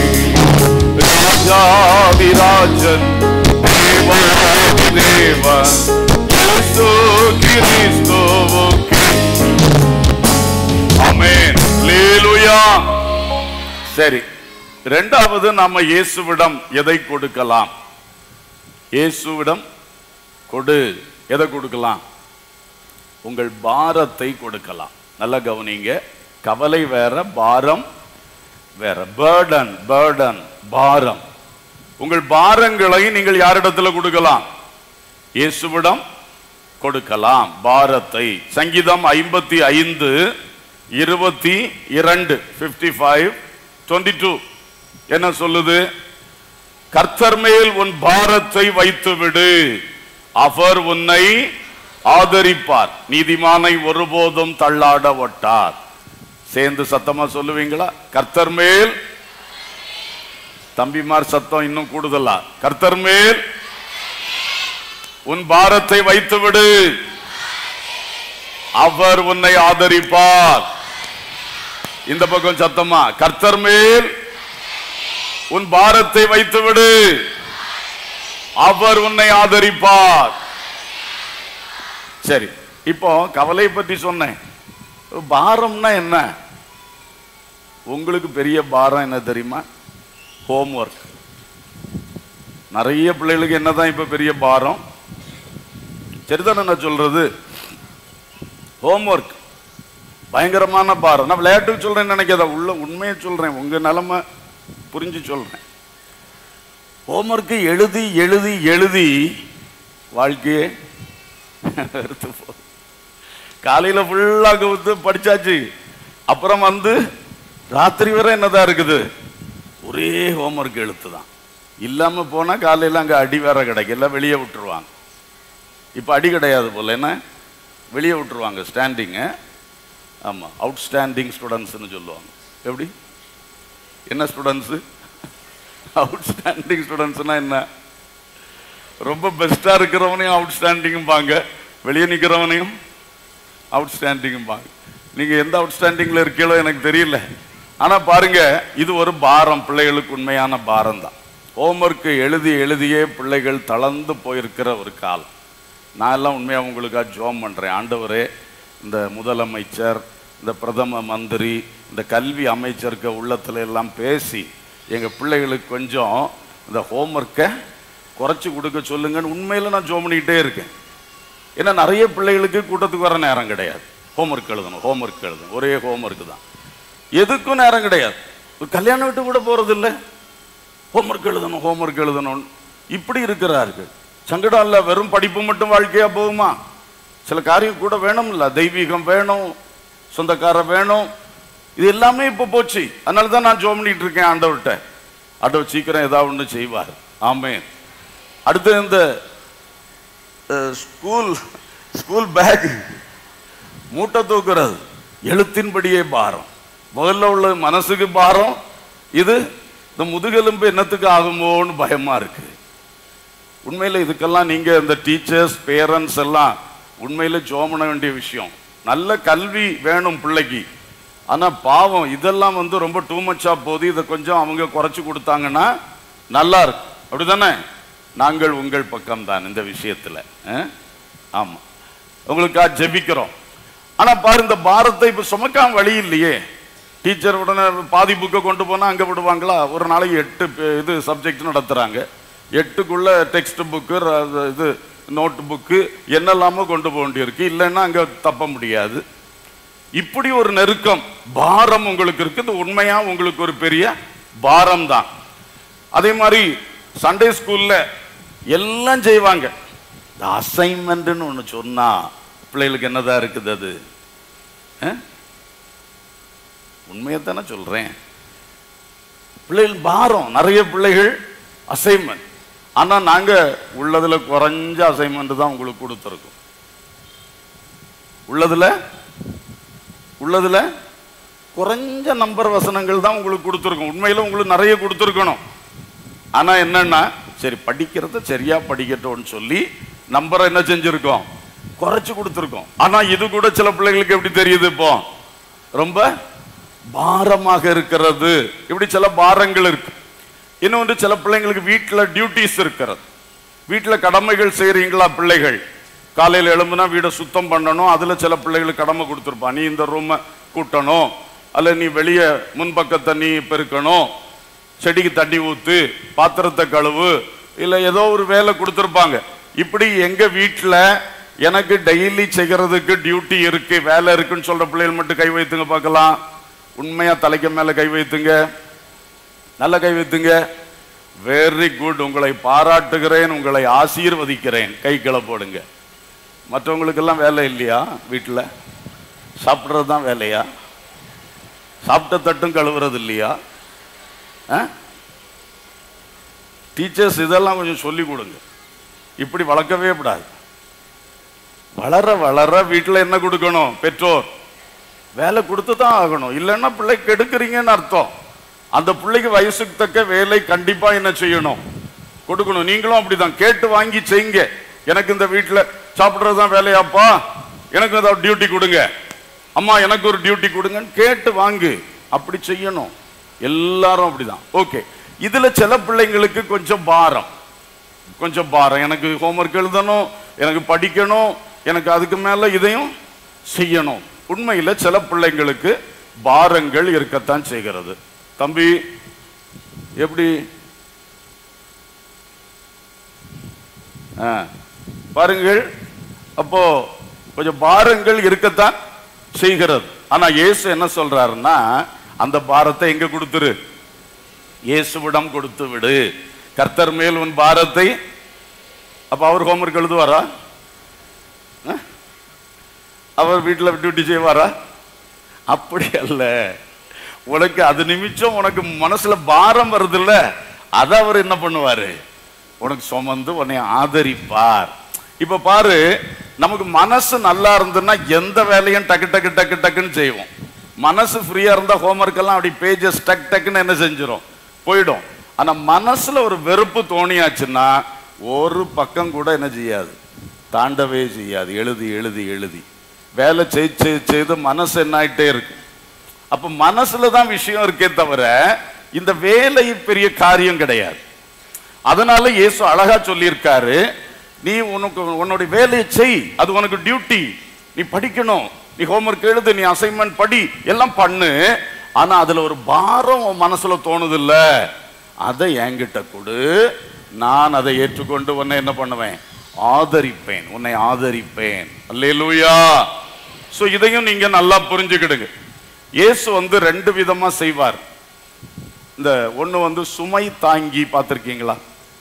ராஜாதிராஜன் தேவாதி தேவன் இயேசு கிறிஸ்துவுக்கு ஆமென் ஹalleluya சரி இரண்டாவது நாம இயேசுவிடம் எதை கொடுக்கலாம் இயேசுவிடம் கொடு எதை கொடுக்கலாம் உங்கள் பாரத்தை கொடுக்கலாம் நல்லா கவனிங்க கவலை வேற பாரம் வேற பேர்டன் பேர்டன் பாரம் உங்கள் பாரங்களை நீங்கள் யாரிடத்துல கொடுக்கலாம் இயேசுவிடம் கொடுக்கலாம் பாரத்தை சங்கீதம் ஐம்பத்தி ஐந்து இருபத்தி இரண்டு பிப்டி ஃபைவ் டுவெண்ட்டி டூ என்ன சொல்லுது கர்த்தர் மேல் உன் பாரத்தை வைத்து விடு அவர் உன்னை ஆதரிப்பார் நீதிமானை ஒருபோதும் தள்ளாட ஒட்டார் சேர்ந்து சத்தமா சொல்லுவீங்களா கர்த்தர் மேல் தம்பிமார் சத்தம் இன்னும் கூடுதலா கர்த்தர் மேல் உன் பாரத்தை வைத்து விடு அவர் உன்னை ஆதரிப்பார் இந்த பக்கம் சத்தமா கர்த்தர் மேல் உன் பாரத்தை வைத்து விடு அவர் உன்னை ஆதரிப்பார் சரி இப்போ கவலை பற்றி சொன்னேன் பாரம்னா என்ன உங்களுக்கு பெரிய பாரம் என்ன தெரியுமா ஹோம்ஒர்க் நிறைய பிள்ளைகளுக்கு என்னதான் இப்ப பெரிய பாரம் சரிதானே நான் சொல்றது ஹோம்ஒர்க் பயங்கரமான பாரம் நான் விளையாட்டுக்கு சொல்றேன்னு நினைக்காத உள்ள உண்மையை சொல்றேன் உங்க நிலைமை புரிஞ்சு சொல்றேன் ஹோம்ஒர்க்கு எழுதி எழுதி எழுதி வாழ்க்கையே வெறுத்து போ காலையில ஃபுல்லா கவுத்து படிச்சாச்சு அப்புறம் வந்து ராத்திரி வரை என்னதான் இருக்குது ஒரே ஹோம்ஒர்க் எழுத்து தான் இல்லாம போனா காலையில அங்க அடி வேற கிடைக்கல வெளியே விட்டுருவாங்க இப்ப அடி கிடையாது போல என்ன வெளியே விட்டுருவாங்க ஸ்டாண்டிங்கு ஆமா அவுட்ஸ்டாண்டிங் ஸ்டூடெண்ட்ஸ்னு சொல்லுவாங்க எப்படி என்ன ஸ்டூடெண்ட்ஸு அவுட்ஸ்டாண்டிங் ஸ்டூடெண்ட்ஸ்னா என்ன ரொம்ப பெஸ்டா இருக்கிறவனையும் அவுட்ஸ்டாண்டிங்கும் பாங்க வெளியே நிக்கிறவனையும் அவுட்ஸ்டாண்டிங்கும் பாங்க நீங்க எந்த அவுட்ஸ்டாண்டிங்ல இருக்கீங்களோ எனக்கு தெரியல ஆனா பாருங்க இது ஒரு பாரம் பிள்ளைகளுக்கு உண்மையான பாரம் தான் ஹோம்ஒர்க்கு எழுதி எழுதியே பிள்ளைகள் தளர்ந்து போயிருக்கிற ஒரு காலம் நான் எல்லாம் உண்மையாக உங்களுக்காக ஜோம் பண்ணுறேன் ஆண்டவரே இந்த முதலமைச்சர் இந்த பிரதம மந்திரி இந்த கல்வி அமைச்சருக்கு உள்ளத்துல எல்லாம் பேசி எங்கள் பிள்ளைகளுக்கு கொஞ்சம் இந்த ஹோம்ஒர்க்கை குறைச்சி கொடுக்க சொல்லுங்கன்னு உண்மையில் நான் ஜோம் பண்ணிக்கிட்டே இருக்கேன் ஏன்னா நிறைய பிள்ளைகளுக்கு கூட்டத்துக்கு வர நேரம் கிடையாது ஹோம்ஒர்க் எழுதணும் ஹோம்ஒர்க் எழுதணும் ஒரே ஹோம்ஒர்க் தான் எதுக்கும் நேரம் கிடையாது ஒரு கல்யாணம் விட்டு கூட போறது இல்லை ஹோம்ஒர்க் எழுதணும் ஹோம்ஒர்க் எழுதணும் இப்படி இருக்கிறார்கள் சங்கடம் இல்லை வெறும் படிப்பு மட்டும் வாழ்க்கையா போகுமா சில காரியம் கூட வேணும் இல்ல தெய்வீகம் வேணும் சொந்தக்கார வேணும் இது எல்லாமே இப்போ போச்சு அதனால தான் நான் ஜோம் பண்ணிட்டு இருக்கேன் ஆண்டவர்கிட்ட ஆண்டவர் சீக்கிரம் ஏதாவது ஒன்று செய்வார் ஆமென் அடுத்து இந்த அஹ், ஸ்கூல் ஸ்கூல் பேக் மூட்டை தூக்குறது எழுத்தின்படியே பாரம் முதல்ல உள்ள மனசுக்கு பாரம் இது இந்த முதுகெலும்பு என்னத்துக்கு ஆகுமோன்னு பயமா இருக்கு உண்மையில இதுக்கெல்லாம் நீங்க இந்த டீச்சர்ஸ் பேரண்ட்ஸ் எல்லாம் உண்மையில ஜோம் பண்ண வேண்டிய விஷயம் நல்ல கல்வி வேணும் பிள்ளைக்கு ஆனா பாவம் இதெல்லாம் வந்து ரொம்ப டூ மச்சா போது இதை கொஞ்சம் அவங்க குறைச்சு கொடுத்தாங்கன்னா நல்லா இருக்கும் அப்படிதானே நாங்கள் உங்கள் பக்கம் தான் இந்த விஷயத்துல அஹ்? ஆமா உங்களுக்காக ஜெபிக்கிறோம் ஆனா பாரு இந்த பாரத்தை இப்ப சுமக்காம வழி இல்லையே டீச்சர் உடனே பாதி புக்கை கொண்டு போனா அங்க விடுவாங்களா ஒரு நாளைக்கு எட்டு பே- இது சப்ஜெக்ட் நடத்துறாங்க எட்டுக்குள்ள டெக்ஸ்ட் புக்கு இது நோட் புக்கு என்னெல்லாமோ கொண்டு போக வேண்டியிருக்கு இல்லைன்னா அங்க தப்ப முடியாது இப்படி ஒரு நெருக்கம் பாரம் உங்களுக்கு இருக்கு இது உண்மையா உங்களுக்கு ஒரு பெரிய பாரம் தான் அதே மாதிரி சண்டே ஸ்கூல்ல எல்லாம் செய்வாங்க இந்த அசைன்மெண்ட்னு ஒன்று சொன்னா பிள்ளைகளுக்கு என்னதான் இருக்குது அது உண்மையை தானே சொல்றேன் பிள்ளைகள் பாரம் நிறைய பிள்ளைகள் அசைன்மெண்ட் ஆனா நாங்க உள்ளதுல குறைஞ்ச அசைன்மெண்ட் தான் உங்களுக்கு கொடுத்துருக்கோம் உள்ளதுல உள்ளதுல குறைஞ்ச நம்பர் வசனங்கள் தான் உங்களுக்கு கொடுத்துருக்கோம் உண்மையில உங்களுக்கு நிறைய கொடுத்துருக்கணும் ஆனா என்னன்னா சரி படிக்கிறத சரியா படிக்கட்டும்னு சொல்லி நம்பரை என்ன செஞ்சிருக்கோம் குறைச்சு கொடுத்துருக்கோம் ஆனா இது கூட சில பிள்ளைகளுக்கு எப்படி தெரியுது இப்போ ரொம்ப பாரமாக இருக்கிறது இப்படி சில பாரங்கள் இருக்கு இன்னொன்று சில பிள்ளைங்களுக்கு வீட்டுல டியூட்டிஸ் இருக்கிறது வீட்டுல கடமைகள் செய்றீங்களா பிள்ளைகள் காலையில் எழும்புனா வீடை சுத்தம் பண்ணணும் அதுல சில பிள்ளைகளுக்கு கடமை கொடுத்துருப்பான் நீ இந்த ரூமை கூட்டணும் அல்ல நீ வெளியே முன்பக்கத்தை நீ பெருக்கணும் செடிக்கு தண்ணி ஊத்து பாத்திரத்தை கழுவு இல்ல ஏதோ ஒரு வேலை கொடுத்துருப்பாங்க இப்படி எங்க வீட்டுல எனக்கு டெய்லி செய்யறதுக்கு டியூட்டி இருக்கு வேலை இருக்குன்னு சொல்ற பிள்ளைகள் மட்டும் கை வைத்துங்க பார்க்கலாம் உண்மையா தலைக்கு மேல கை வைத்துங்க நல்ல கை வைத்துங்க வெரி குட் உங்களை பாராட்டுகிறேன் உங்களை ஆசீர்வதிக்கிறேன் கை கிளை போடுங்க மற்றவங்களுக்கெல்லாம் வேலை இல்லையா வீட்டில் சாப்பிட்றது தான் வேலையா சாப்பிட்ட தட்டும் கழுவுறது இல்லையா டீச்சர்ஸ் இதெல்லாம் கொஞ்சம் சொல்லி கொடுங்க இப்படி வளர்க்கவே கூடாது வளர வளர வீட்டில் என்ன கொடுக்கணும் பெற்றோர் வேலை கொடுத்து தான் ஆகணும் இல்லைன்னா பிள்ளை கெடுக்குறீங்கன்னு அர்த்தம் அந்த பிள்ளைக்கு வயசுக்கு தக்க வேலை கண்டிப்பா என்ன செய்யணும் கொடுக்கணும் நீங்களும் அப்படிதான் கேட்டு வாங்கி செய்யுங்க எனக்கு இந்த வீட்டில் சாப்பிட்றது தான் வேலையாப்பா எனக்கு ஏதாவது டியூட்டி கொடுங்க அம்மா எனக்கு ஒரு டியூட்டி கொடுங்கன்னு கேட்டு வாங்கு அப்படி செய்யணும் எல்லாரும் அப்படிதான் ஓகே இதுல சில பிள்ளைங்களுக்கு கொஞ்சம் பாரம் கொஞ்சம் பாரம் எனக்கு ஹோம்ஒர்க் எழுதணும் எனக்கு படிக்கணும் எனக்கு அதுக்கு மேல இதையும் செய்யணும் உண்மையில சில பிள்ளைங்களுக்கு பாரங்கள் இருக்கத்தான் செய்கிறது தம்பி எப்படி ஆ, பாருங்கள் அப்போ கொஞ்சம் பாரங்கள் இருக்கத்தான் செய்கிறது ஆனா இயேசு என்ன சொல்றாருன்னா அந்த பாரத்தை எங்க கொடுத்துரு இயேசுவிடம் கொடுத்து விடு கர்த்தர் மேல் உன் பாரத்தை அப்ப அவர் ஹோம்ஒர்க் எழுதுவாரா ஆ? அவர் வீட்டில் டியூட்டி செய்வாரா அப்படி அல்ல உனக்கு அது நிமிஷம் உனக்கு மனசுல பாரம் வருதுல்ல அதை அவர் என்ன பண்ணுவாரு உனக்கு சுமந்து உன்னை ஆதரிப்பார் இப்ப பாரு நமக்கு மனசு நல்லா இருந்ததுன்னா எந்த வேலையும் டக்கு டக்கு டக்கு டக்குன்னு செய்வோம் மனசு ஃப்ரீயா இருந்தா ஹோம்ஒர்க் எல்லாம் அப்படி பேஜஸ் டக் டக்குன்னு என்ன செஞ்சிரும் போயிடும் ஆனா மனசுல ஒரு வெறுப்பு தோணியாச்சுன்னா ஒரு பக்கம் கூட என்ன செய்யாது தாண்டவே செய்யாது எழுதி எழுதி எழுதி வேலை செய் செய் செய்து மனசு என்ன ஆயிட்டே இருக்கு அப்ப மனசுல தான் விஷயம் இருக்கே தவிர இந்த வேலை பெரிய காரியம் கிடையாது அதனால இயேசு அழகா சொல்லியிருக்காரு நீ உனக்கு உன்னுடைய வேலையை செய் அது உனக்கு டியூட்டி நீ படிக்கணும் நீ ஹோம்ஒர்க் எழுது நீ அசைன்மெண்ட் படி எல்லாம் பண்ணு ஆனா அதுல ஒரு பாரம் உன் மனசுல தோணுது இல்ல அதை என்கிட்ட கொடு நான் அதை ஏற்றுக்கொண்டு உன்னை என்ன பண்ணுவேன் ஆதரிப்பேன் உன்னை ஆதரிப்பேன் அல்லேலூயா சோ இதையும் நீங்க நல்லா புரிஞ்சுக்கிடுங்க இயேசு வந்து ரெண்டு விதமா செய்வார் இந்த ஒண்ணு வந்து சுமை தாங்கி பார்த்திருக்கீங்களா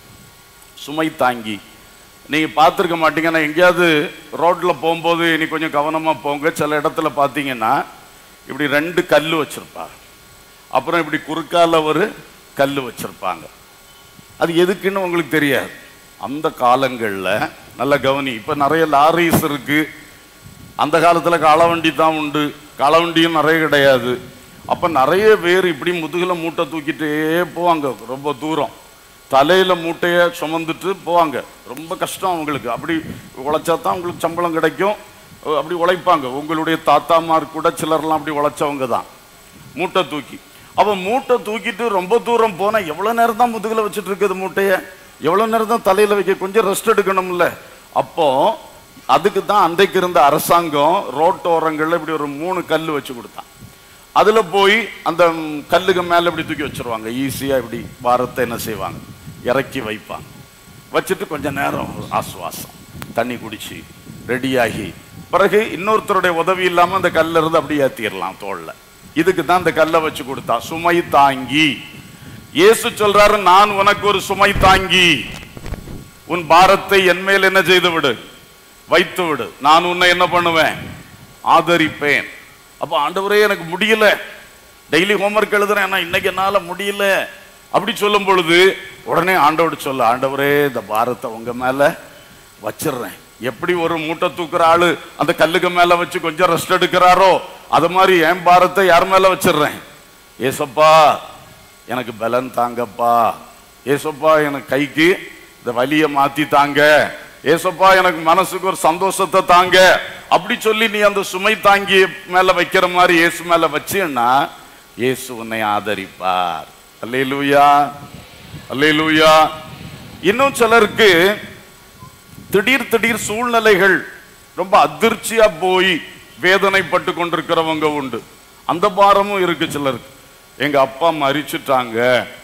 சுமை தாங்கி நீங்க பார்த்துருக்க மாட்டீங்க நான் எங்கேயாவது ரோட்ல போகும்போது இனி கொஞ்சம் கவனமா போங்க சில இடத்துல பார்த்தீங்கன்னா இப்படி ரெண்டு கல் வச்சிருப்பாங்க அப்புறம் இப்படி குறுக்கால ஒரு கல் வச்சிருப்பாங்க அது எதுக்குன்னு உங்களுக்கு தெரியாது அந்த காலங்களில் நல்ல கவனி இப்போ நிறைய லாரிஸ் இருக்கு அந்த காலத்தில் காளவண்டி தான் உண்டு காளவண்டியும் நிறைய கிடையாது அப்போ நிறைய பேர் இப்படி முதுகில் மூட்டை தூக்கிட்டே போவாங்க ரொம்ப தூரம் தலையில மூட்டையை சுமந்துட்டு போவாங்க ரொம்ப கஷ்டம் அவங்களுக்கு அப்படி உழைச்சா தான் அவங்களுக்கு சம்பளம் கிடைக்கும் அஹ் அப்படி உழைப்பாங்க உங்களுடைய தாத்தாமார் கூட சிலர்லாம் அப்படி உழைச்சவங்க தான் மூட்டை தூக்கி அவன் மூட்டை தூக்கிட்டு ரொம்ப தூரம் போனா எவ்வளவு நேரம் தான் முதுகுல வச்சுட்டு இருக்குது மூட்டைய எவ்வளவு நேரம் தான் தலையில வைக்க கொஞ்சம் ரெஸ்ட் எடுக்கணும்ல அப்போ அதுக்கு தான் அன்றைக்கு இருந்த அரசாங்கம் ரோட்டோரங்கள்ல இப்படி ஒரு மூணு கல் வச்சு கொடுத்தான் அதுல போய் அந்த ம், கல்லுக்கு மேல இப்படி தூக்கி வச்சிருவாங்க ஈஸியா இப்படி பாரத்தை என்ன செய்வாங்க இறக்கி வைப்பாங்க வச்சுட்டு கொஞ்ச நேரம் ஆசுவாசம் தண்ணி குடிச்சு ரெடியாகி பிறகு இன்னொருத்தருடைய உதவி இல்லாம அந்த கல்ல இருந்து அப்படியே ஏத்திடலாம் தோல்ல இதுக்கு தான் இந்த கல்லை வச்சு கொடுத்தா சுமை தாங்கி இயேசு சொல்றாரு நான் உனக்கு ஒரு சுமை தாங்கி உன் பாரத்தை என் மேல் என்ன செய்து விடு வைத்து விடு நான் உன்னை என்ன பண்ணுவேன் ஆதரிப்பேன் அப்ப ஆண்டவரே எனக்கு முடியல டெய்லி ஹோம்ஒர்க் எழுதுறேன் ஆனா இன்னைக்கு என்னால முடியல அப்படி சொல்லும் பொழுது உடனே ஆண்டவர் சொல்ல ஆண்டவரே இந்த பாரத்தை உங்க மேல வச்சிடுறேன் எப்படி ஒரு மூட்டை தூக்குற ஆளு அந்த கல்லுக்கு மேல வச்சு கொஞ்சம் ரெஸ்ட் எடுக்கிறாரோ அது மாதிரி என் பாரத்தை யார் மேல வச்சிடுறேன் ஏசப்பா எனக்கு பலன் தாங்கப்பா ஏசப்பா எனக்கு கைக்கு இந்த வலியை மாத்தி தாங்க ஏசப்பா எனக்கு மனசுக்கு ஒரு சந்தோஷத்தை தாங்க அப்படி சொல்லி நீ அந்த சுமை தாங்கி மேல வைக்கிற மாதிரி இயேசு மேல வச்சீன்னா இயேசு உன்னை ஆதரிப்பார் அல்லேலூயா அல்லேலூயா இன்னும் சிலருக்கு திடீர் திடீர் சூழ்நிலைகள் ரொம்ப அதிர்ச்சியா போய் வேதனைப்பட்டு கொண்டிருக்கிறவங்க உண்டு அந்த பாரமும் இருக்கு சிலருக்கு எங்க அப்பா மறிச்சுட்டாங்க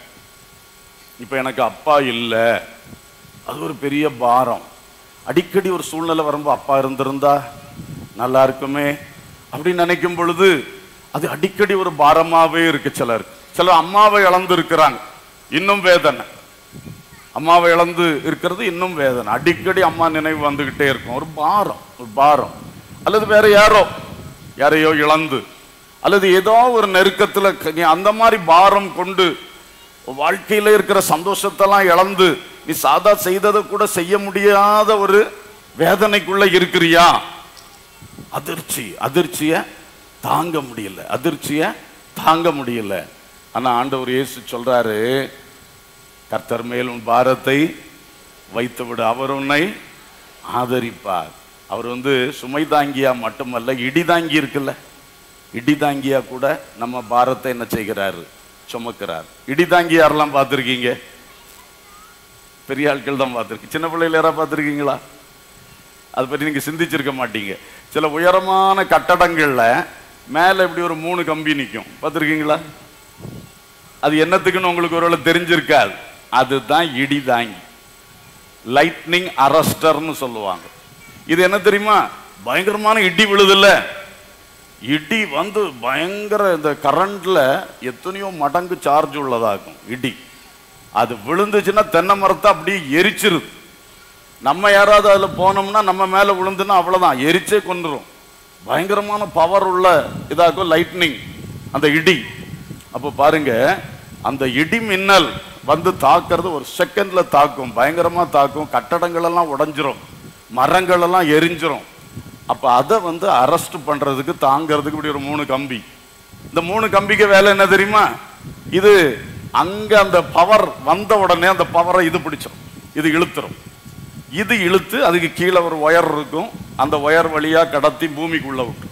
இப்ப எனக்கு அப்பா இல்லை அது ஒரு பெரிய பாரம் அடிக்கடி ஒரு சூழ்நிலை வரும்போது அப்பா இருந்திருந்தா நல்லா இருக்குமே அப்படின்னு நினைக்கும் பொழுது அது அடிக்கடி ஒரு பாரமாவே இருக்கு சிலர் சிலர் அம்மாவை இழந்து இருக்கிறாங்க இன்னும் வேதனை அம்மாவை இழந்து இருக்கிறது இன்னும் வேதனை அடிக்கடி அம்மா நினைவு வந்துகிட்டே இருக்கும் ஒரு பாரம் ஒரு பாரம் அல்லது வேற யாரோ யாரையோ இழந்து அல்லது ஏதோ ஒரு நெருக்கத்துல க- நீ அந்த மாதிரி பாரம் கொண்டு வாழ்க்கையில இருக்கிற சந்தோஷத்தெல்லாம் இழந்து நீ சாதா செய்ததை கூட செய்ய முடியாத ஒரு வேதனைக்குள்ள இருக்கிறியா அதிர்ச்சி அதிர்ச்சிய தாங்க முடியல அதிர்ச்சிய தாங்க முடியல ஆனா ஆண்டவர் இயேசு சொல்றாரு கர்த்தர் மேல் உன் பாரத்தை வைத்து விடு அவர் உன்னை ஆதரிப்பார் அவர் வந்து சுமை தாங்கியா மட்டுமல்ல இடி தாங்கி இருக்குல்ல இடி தாங்கியா கூட நம்ம பாரத்தை என்ன செய்கிறாரு சுமக்கிறார் இடி தாங்கி யாரெல்லாம் பார்த்துருக்கீங்க பெரிய ஆட்கள் தான் பார்த்துருக்கு சின்ன பிள்ளைகள் யாராவது பார்த்துருக்கீங்களா அதை பற்றி நீங்க சிந்திச்சிருக்க மாட்டீங்க சில உயரமான கட்டடங்கள்ல மேல இப்படி ஒரு மூணு கம்பி நிற்கும் பார்த்துருக்கீங்களா அது என்னத்துக்குன்னு உங்களுக்கு ஒருவேளை தெரிஞ்சிருக்காது அதுதான் இடி தாங்கி லைட்னிங் அரஸ்டர்னு சொல்லுவாங்க இது என்ன தெரியுமா பயங்கரமான இடி விழுதுல்ல இடி வந்து பயங்கர இந்த கரண்ட்ல எத்தனையோ மடங்கு சார்ஜ் உள்ளதாகும் இடி அது விழுந்துச்சுன்னா தென்னை மரத்தை அப்படியே எரிச்சிருது நம்ம யாராவது அதுல போனோம்னா நம்ம மேல விழுந்துன்னா அவ்வளவுதான் எரிச்சே கொண்டுரும் பயங்கரமான பவர் உள்ள இதாகும் லைட்னிங் அந்த இடி அப்போ பாருங்க அந்த இடி மின்னல் வந்து தாக்குறது ஒரு செகண்ட்ல தாக்கும் பயங்கரமா தாக்கும் கட்டடங்கள் எல்லாம் உடைஞ்சிரும் மரங்கள் எல்லாம் எரிஞ்சிரும் அப்ப அதை வந்து அரெஸ்ட் பண்றதுக்கு தாங்கிறதுக்கு இப்படி ஒரு மூணு கம்பி இந்த மூணு கம்பிக்கு வேலை என்ன தெரியுமா இது அங்க அந்த பவர் வந்த உடனே அந்த பவரை இது பிடிச்சிரும் இது இழுத்துரும் இது இழுத்து அதுக்கு கீழே ஒரு ஒயர் இருக்கும் அந்த ஒயர் வழியா கடத்தி பூமிக்குள்ள விட்டு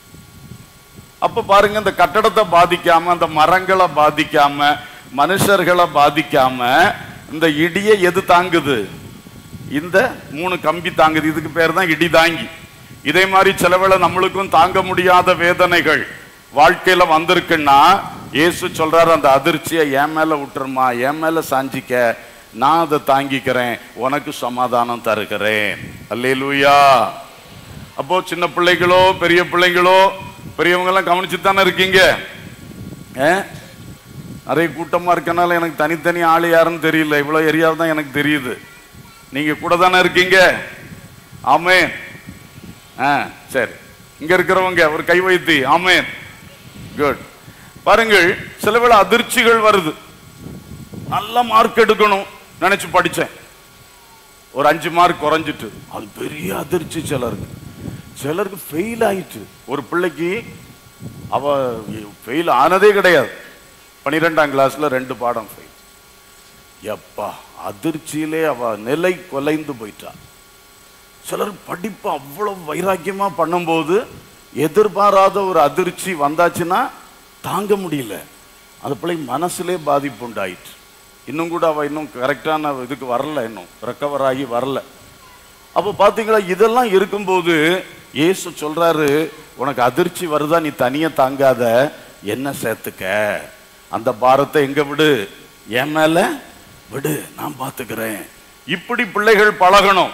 அப்ப பாருங்க இந்த கட்டடத்தை பாதிக்காம அந்த மரங்களை பாதிக்காம மனுஷர்களை பாதிக்காம இந்த இடியை எது தாங்குது இந்த மூணு கம்பி தாங்குது இதுக்கு பேர் தான் இடி தாங்கி இதே மாதிரி சிலவேளை நம்மளுக்கும் தாங்க முடியாத வேதனைகள் வாழ்க்கையில வந்திருக்குன்னா இயேசு சொல்றாரு அந்த அதிர்ச்சியை என் மேல விட்டுருமா என் மேல சாஞ்சிக்க நான் அதை தாங்கிக்கிறேன் உனக்கு சமாதானம் தருகிறேன் அல்லேலூயா அப்போ சின்ன பிள்ளைகளோ பெரிய பிள்ளைங்களோ பெரியவங்க எல்லாம் கவனிச்சு தானே இருக்கீங்க ஆ? நிறைய கூட்டமா இருக்கனால எனக்கு தனித்தனி ஆள் யாருன்னு தெரியல இவ்வளவு ஏரியாவில் தான் எனக்கு தெரியுது நீங்க கூட தானே இருக்கீங்க ஆமென் ஆ சரி இங்க இருக்கிறவங்க ஒரு கை வைத்தி ஆமென் குட் பாருங்கள் சில வேளை அதிர்ச்சிகள் வருது நல்ல மார்க் எடுக்கணும் நினைச்சு படிச்சேன் ஒரு அஞ்சு மார்க் குறைஞ்சிட்டு அது பெரிய அதிர்ச்சி சிலருக்கு சிலருக்கு ஃபெயில் ஆயிட்டு ஒரு பிள்ளைக்கு அவ ஃபெயில் ஆனதே கிடையாது பன்னிரெண்டாம் கிளாஸ்ல ரெண்டு பாடம் ஃபெயில் எப்பா அதிர்ச்சியிலே அவ நிலை கொலைந்து போயிட்டா சிலர் படிப்பு அவ்வளவு வைராக்கியமா பண்ணும்போது எதிர்பாராத ஒரு அதிர்ச்சி வந்தாச்சுன்னா தாங்க முடியல அந்த பிள்ளை மனசுலே பாதிப்பு உண்டாயிற்று இன்னும் கூட அவ இன்னும் கரெக்டான இதுக்கு வரல இன்னும் ரெக்கவர் ஆகி வரல அப்போ பாத்தீங்களா இதெல்லாம் இருக்கும்போது இயேசு சொல்றாரு உனக்கு அதிர்ச்சி வருதா நீ தனியா தாங்காத என்ன சேர்த்துக்க அந்த பாரத்தை எங்க விடு என் மேல விடு நான் பாத்துக்கிறேன் இப்படி பிள்ளைகள் பழகணும்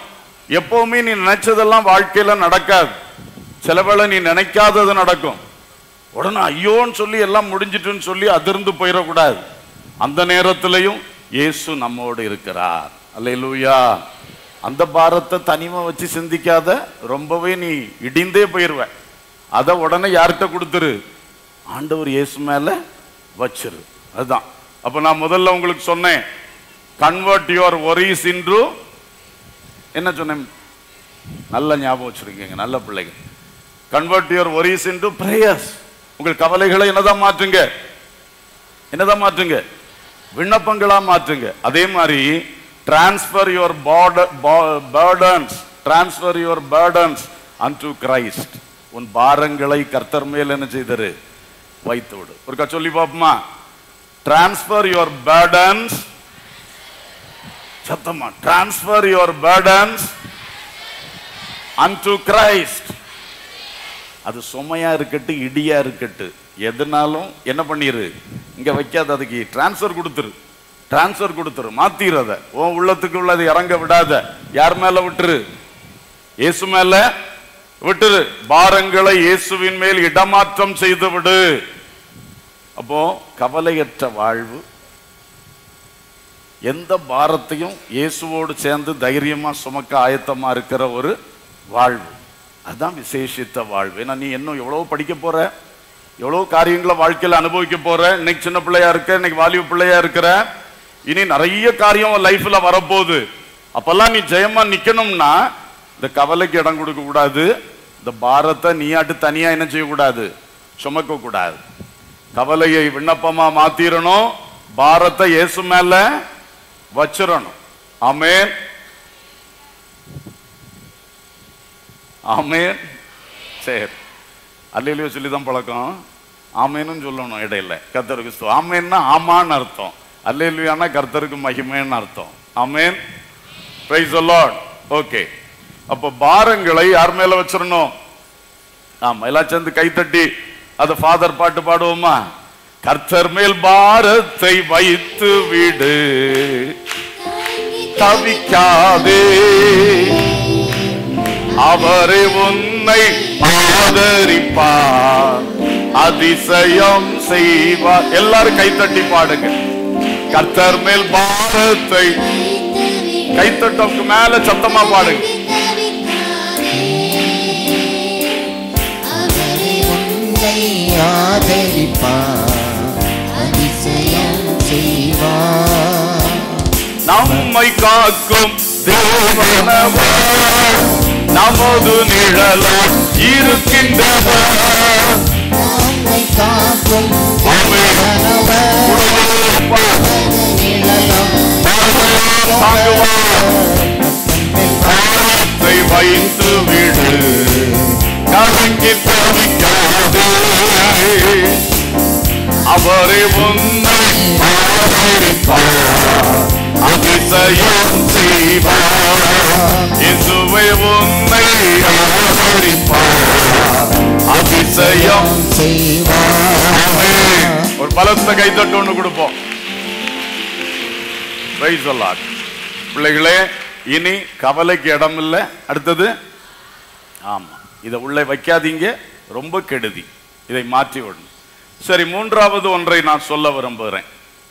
எப்பவுமே நீ நினைச்சதெல்லாம் வாழ்க்கையில நடக்காது சில வேளை நீ நினைக்காதது நடக்கும் உடனே ஐயோன்னு சொல்லி எல்லாம் முடிஞ்சிட்டுன்னு சொல்லி அதிர்ந்து போயிடக்கூடாது அந்த நேரத்திலையும் இயேசு நம்மோடு இருக்கிறார் அல்லேலூயா அந்த பாரத்தை தனிமை வச்சு சிந்திக்காத ரொம்பவே நீ இடிந்தே போயிருவ அதை உடனே யார்கிட்ட கொடுத்துரு ஆண்டவர் இயேசு மேல வச்சிரு அதுதான் அப்ப நான் முதல்ல உங்களுக்கு சொன்னேன் கன்வெர்ட் யுவர் ஒரிஸ் இன்ட்ரு என்ன சொன்னேன் நல்ல ஞாபகம் வச்சிருக்கீங்க நல்ல பிள்ளைங்க convert your worries into prayers உங்கள் கவலைகளை என்னதான் மாற்றுங்க என்னதான் மாற்றுங்க விண்ணப்பங்களா மாற்றுங்க அதே மாதிரி transfer your burdens transfer your burdens unto Christ உன் பாரங்களை கர்த்தர் மேல் என்ன செய்தரு வைத்து விடு ஒருக்கா சொல்லி பாப்போமா டிரான்ஸ்ஃபர் யுவர் பேர்டன்ஸ் சத்தமா transfer your burdens unto Christ அது சுமையா இருக்கட்டு இடியா இருக்கட்டு எதுனாலும் என்ன பண்ணிரு இங்க வைக்காத அதுக்கு டிரான்ஸ்ஃபர் கொடுத்துரு டிரான்ஸ்ஃபர் கொடுத்துரு மாத்திரு அதை உன் உள்ளத்துக்கு உள்ளது இறங்க விடாத யார் மேல விட்டுரு இயேசு மேல விட்டுரு பாரங்களை இயேசுவின் மேல் இடமாற்றம் செய்து விடு அப்போ கவலையற்ற வாழ்வு எந்த பாரத்தையும் இயேசுவோடு சேர்ந்து தைரியமா சுமக்க ஆயத்தமா இருக்கிற ஒரு வாழ்வு அதுதான் விசேஷித்த வாழ்வு ஏன்னா நீ இன்னும் எவ்வளவு படிக்க போற எவ்வளவு காரியங்களை வாழ்க்கையில அனுபவிக்க போற இன்னைக்கு சின்ன பிள்ளையா இருக்க இன்னைக்கு வாலிப பிள்ளையா இருக்கிற இனி நிறைய காரியம் லைஃப்ல வரப்போகுது அப்பெல்லாம் நீ ஜெயமா நிக்கணும்னா இந்த கவலைக்கு இடம் கொடுக்க கூடாது இந்த பாரத்தை நீயாட்டு தனியா என்ன செய்யக்கூடாது சுமக்க கூடாது கவலையை விண்ணப்பமா மாத்திரணும் பாரத்தை இயேசு மேல வச்சிரணும் ஆமென் ஆமென் சரி அல்லையிலேயோ சொல்லி தான் பழக்கம் ஆமேன்னு சொல்லணும் இடையில கர்த்தருக்கு ஸ்தோ ஆமேன்னா ஆமான்னு அர்த்தம் அல்லையிலுயானா கர்த்தருக்கு மகிமைன்னு அர்த்தம் ஆமேன் பிரைஸ் லார்ட் ஓகே அப்போ பாரங்களை யார் மேல வச்சிரணும் ஆமா எல்லாம் சேர்ந்து கைத்தட்டி அது ஃபாதர் பாட்டு பாடுவோமா கர்த்தர் மேல் பாரத்தை வைத்து விடு தவிக்காதே அவரே உன்னை ஆதரிப்பார் அதிசயம் செய்வார் எல்லாரும் கைத்தட்டி பாடுங்க கர்த்தர் மேல் பாரத்தை கைத்தட்டவுக்கு மேல சத்தமா பாடுங்க உன்னை ஆதரிப்பார் அதிசயம் செய்வார் நம்மை காக்கும் தேவனவர் நமது நிழலாய் இருக்கின்றவர் நம்மை காக்கும் ஆமென். தேவனவர் நிழலம் தாங்குவார் பாரத்தை வைத்து விடு கலங்கி தவிக்காதே அவரே உன்னை ஆதரிப்பார் அதிசயம் செய்வார் இயேசுவே உன்னை ஆதரிப்பார் அதிசயம் செய்வார் ஒரு பலத்த கைத்தட்டு ஒண்ணு கொடுப்போம் Praise the Lord. பிள்ளைகளே இனி கவலைக்கு இடம் இல்லை அடுத்தது ஆமா இதை உள்ளே வைக்காதீங்க ரொம்ப கெடுதி இதை மாற்றி விடணும் சரி மூன்றாவது ஒன்றை நான் சொல்ல விரும்புகிறேன்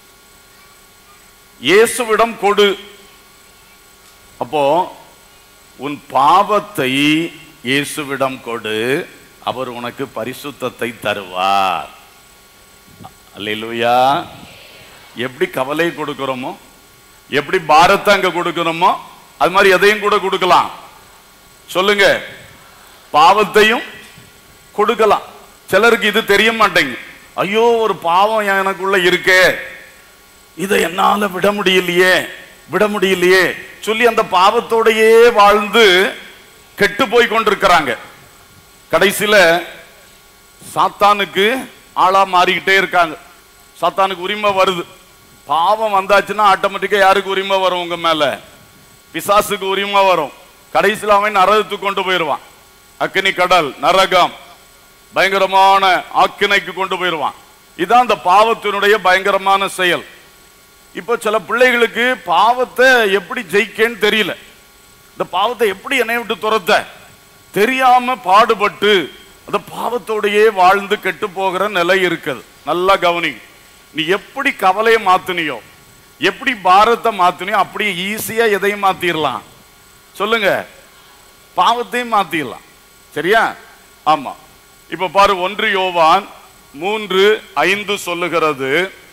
இயேசுவிடம் கொடு அப்போ உன் பாவத்தை இயேசுவிடம் கொடு அவர் உனக்கு பரிசுத்தத்தை தருவார் அல்லேலூயா எப்படி கவலை கொடுக்கிறோமோ எப்படி பாரத்தை அங்க கொடுக்கிறோமோ அது மாதிரி எதையும் கூட கொடுக்கலாம் சொல்லுங்க பாவத்தையும் கொடுக்கலாம் சிலருக்கு இது தெரிய மாட்டேங்குது ஐயோ ஒரு பாவம் எனக்குள்ள இருக்கே இதை என்னால விட முடியலையே விட முடியலையே சொல்லி அந்த பாவத்தோடையே வாழ்ந்து கெட்டு போய் கொண்டிருக்கிறாங்க கடைசியில சாத்தானுக்கு ஆளா மாறிக்கிட்டே இருக்காங்க சாத்தானுக்கு உரிமை வருது பாவம் வந்தாச்சுன்னா ஆட்டோமேட்டிக்கா யாருக்கு உரிமை வரும் உங்க மேல பிசாசுக்கு உரிமை வரும் கடைசியில் அவன் நரகத்துக்கு கொண்டு போயிடுவான் அக்கினி கடல் நரகம் பயங்கரமான ஆக்கினைக்கு கொண்டு போயிடுவான் இதான் அந்த பாவத்தினுடைய பயங்கரமான செயல் இப்போ சில பிள்ளைகளுக்கு பாவத்தை எப்படி ஜெயிக்கன்னு தெரியல இந்த பாவத்தை எப்படி என்னை விட்டு துரத்த தெரியாம பாடுபட்டு அந்த பாவத்தோடையே வாழ்ந்து கெட்டு போகிற நிலை இருக்குது நல்லா கவனி நீ எப்படி கவலையை மாத்துனியோ எப்படி பாரத்தை மாத்துனியோ அப்படியே ஈஸியா எதையும் மாத்திரலாம் சொல்லுங்க பாவத்தையும் மாத்திடலாம் சரியா ஆமா இப்ப பாரு ஒன்று யோவான் மூன்று ஐந்து சொல்லுகிறது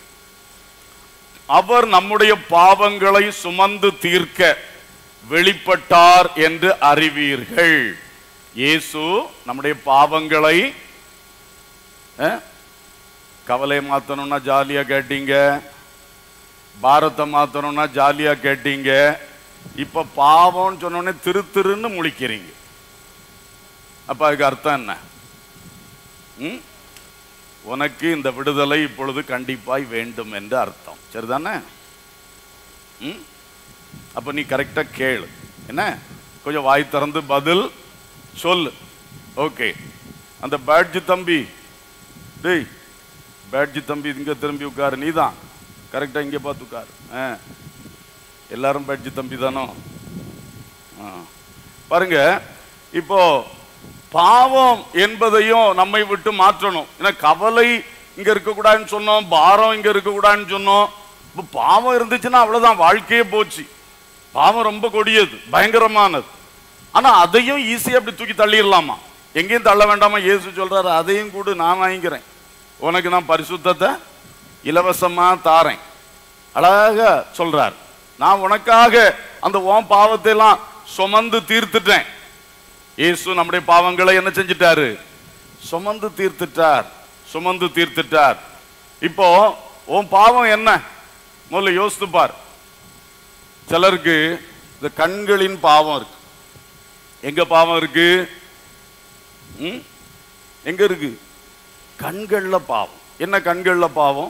அவர் நம்முடைய பாவங்களை சுமந்து தீர்க்க வெளிப்பட்டார் என்று அறிவீர்கள் இயேசு நம்முடைய பாவங்களை அஹ், கவலை மாத்தணும்னா ஜாலியா கேட்டீங்க பாரத்தை மாத்தணும்னா ஜாலியா கேட்டீங்க இப்ப பாவம்னு சொன்னோடனே திரு திருன்னு முழிக்கிறீங்க அப்ப அதுக்கு அர்த்தம் என்ன ம்? உனக்கு இந்த விடுதலை இப்பொழுது கண்டிப்பாய் வேண்டும் என்று அர்த்தம் சரிதானே ம்? அப்ப நீ கரெக்டா கேளு என்ன கொஞ்சம் வாய் திறந்து பதில் சொல்லு ஓகே அந்த பேட்ஜ் தம்பி டேய் பேட்ஜ் தம்பி இங்க திரும்பி உட்காரு நீதான் கரெக்டா இங்க பார்த்து உட்காரு ஆ. எல்லாரும் பேட்ஜ் தம்பி தானோ ஆ. பாருங்க இப்போ பாவம் என்பதையும் நம்மை விட்டு மாற்றணும் ஏன்னா கவலை இங்க இருக்கக்கூடாதுன்னு சொன்னோம் பாரம் இங்க இருக்கக்கூடாதுன்னு சொன்னோம் இப்போ பாவம் இருந்துச்சுன்னா அவ்வளவுதான் வாழ்க்கையே போச்சு பாவம் ரொம்ப கொடியது பயங்கரமானது ஆனா அதையும் ஈஸியா அப்படி தூக்கி தள்ளிடலாமா எங்கேயும் தள்ள வேண்டாமா இயேசு சொல்றாரு அதையும் கூட நான் வாங்கிக்கிறேன் உனக்கு நான் பரிசுத்தத்தை இலவசமா தாரேன் அழகா சொல்றார் நான் உனக்காக அந்த உன் பாவத்தை எல்லாம் சுமந்து தீர்த்துட்டேன் இயேசு நம்முடைய பாவங்களை என்ன செஞ்சிட்டாரு சுமந்து தீர்த்துட்டார் சுமந்து தீர்த்துட்டார் இப்போ உன் பாவம் என்ன முதல்ல யோசித்து பார் சிலருக்கு இந்த கண்களின் பாவம் இருக்கு எங்க பாவம் இருக்கு ம்? எங்க இருக்கு கண்கள்ல பாவம் என்ன கண்கள்ல பாவம்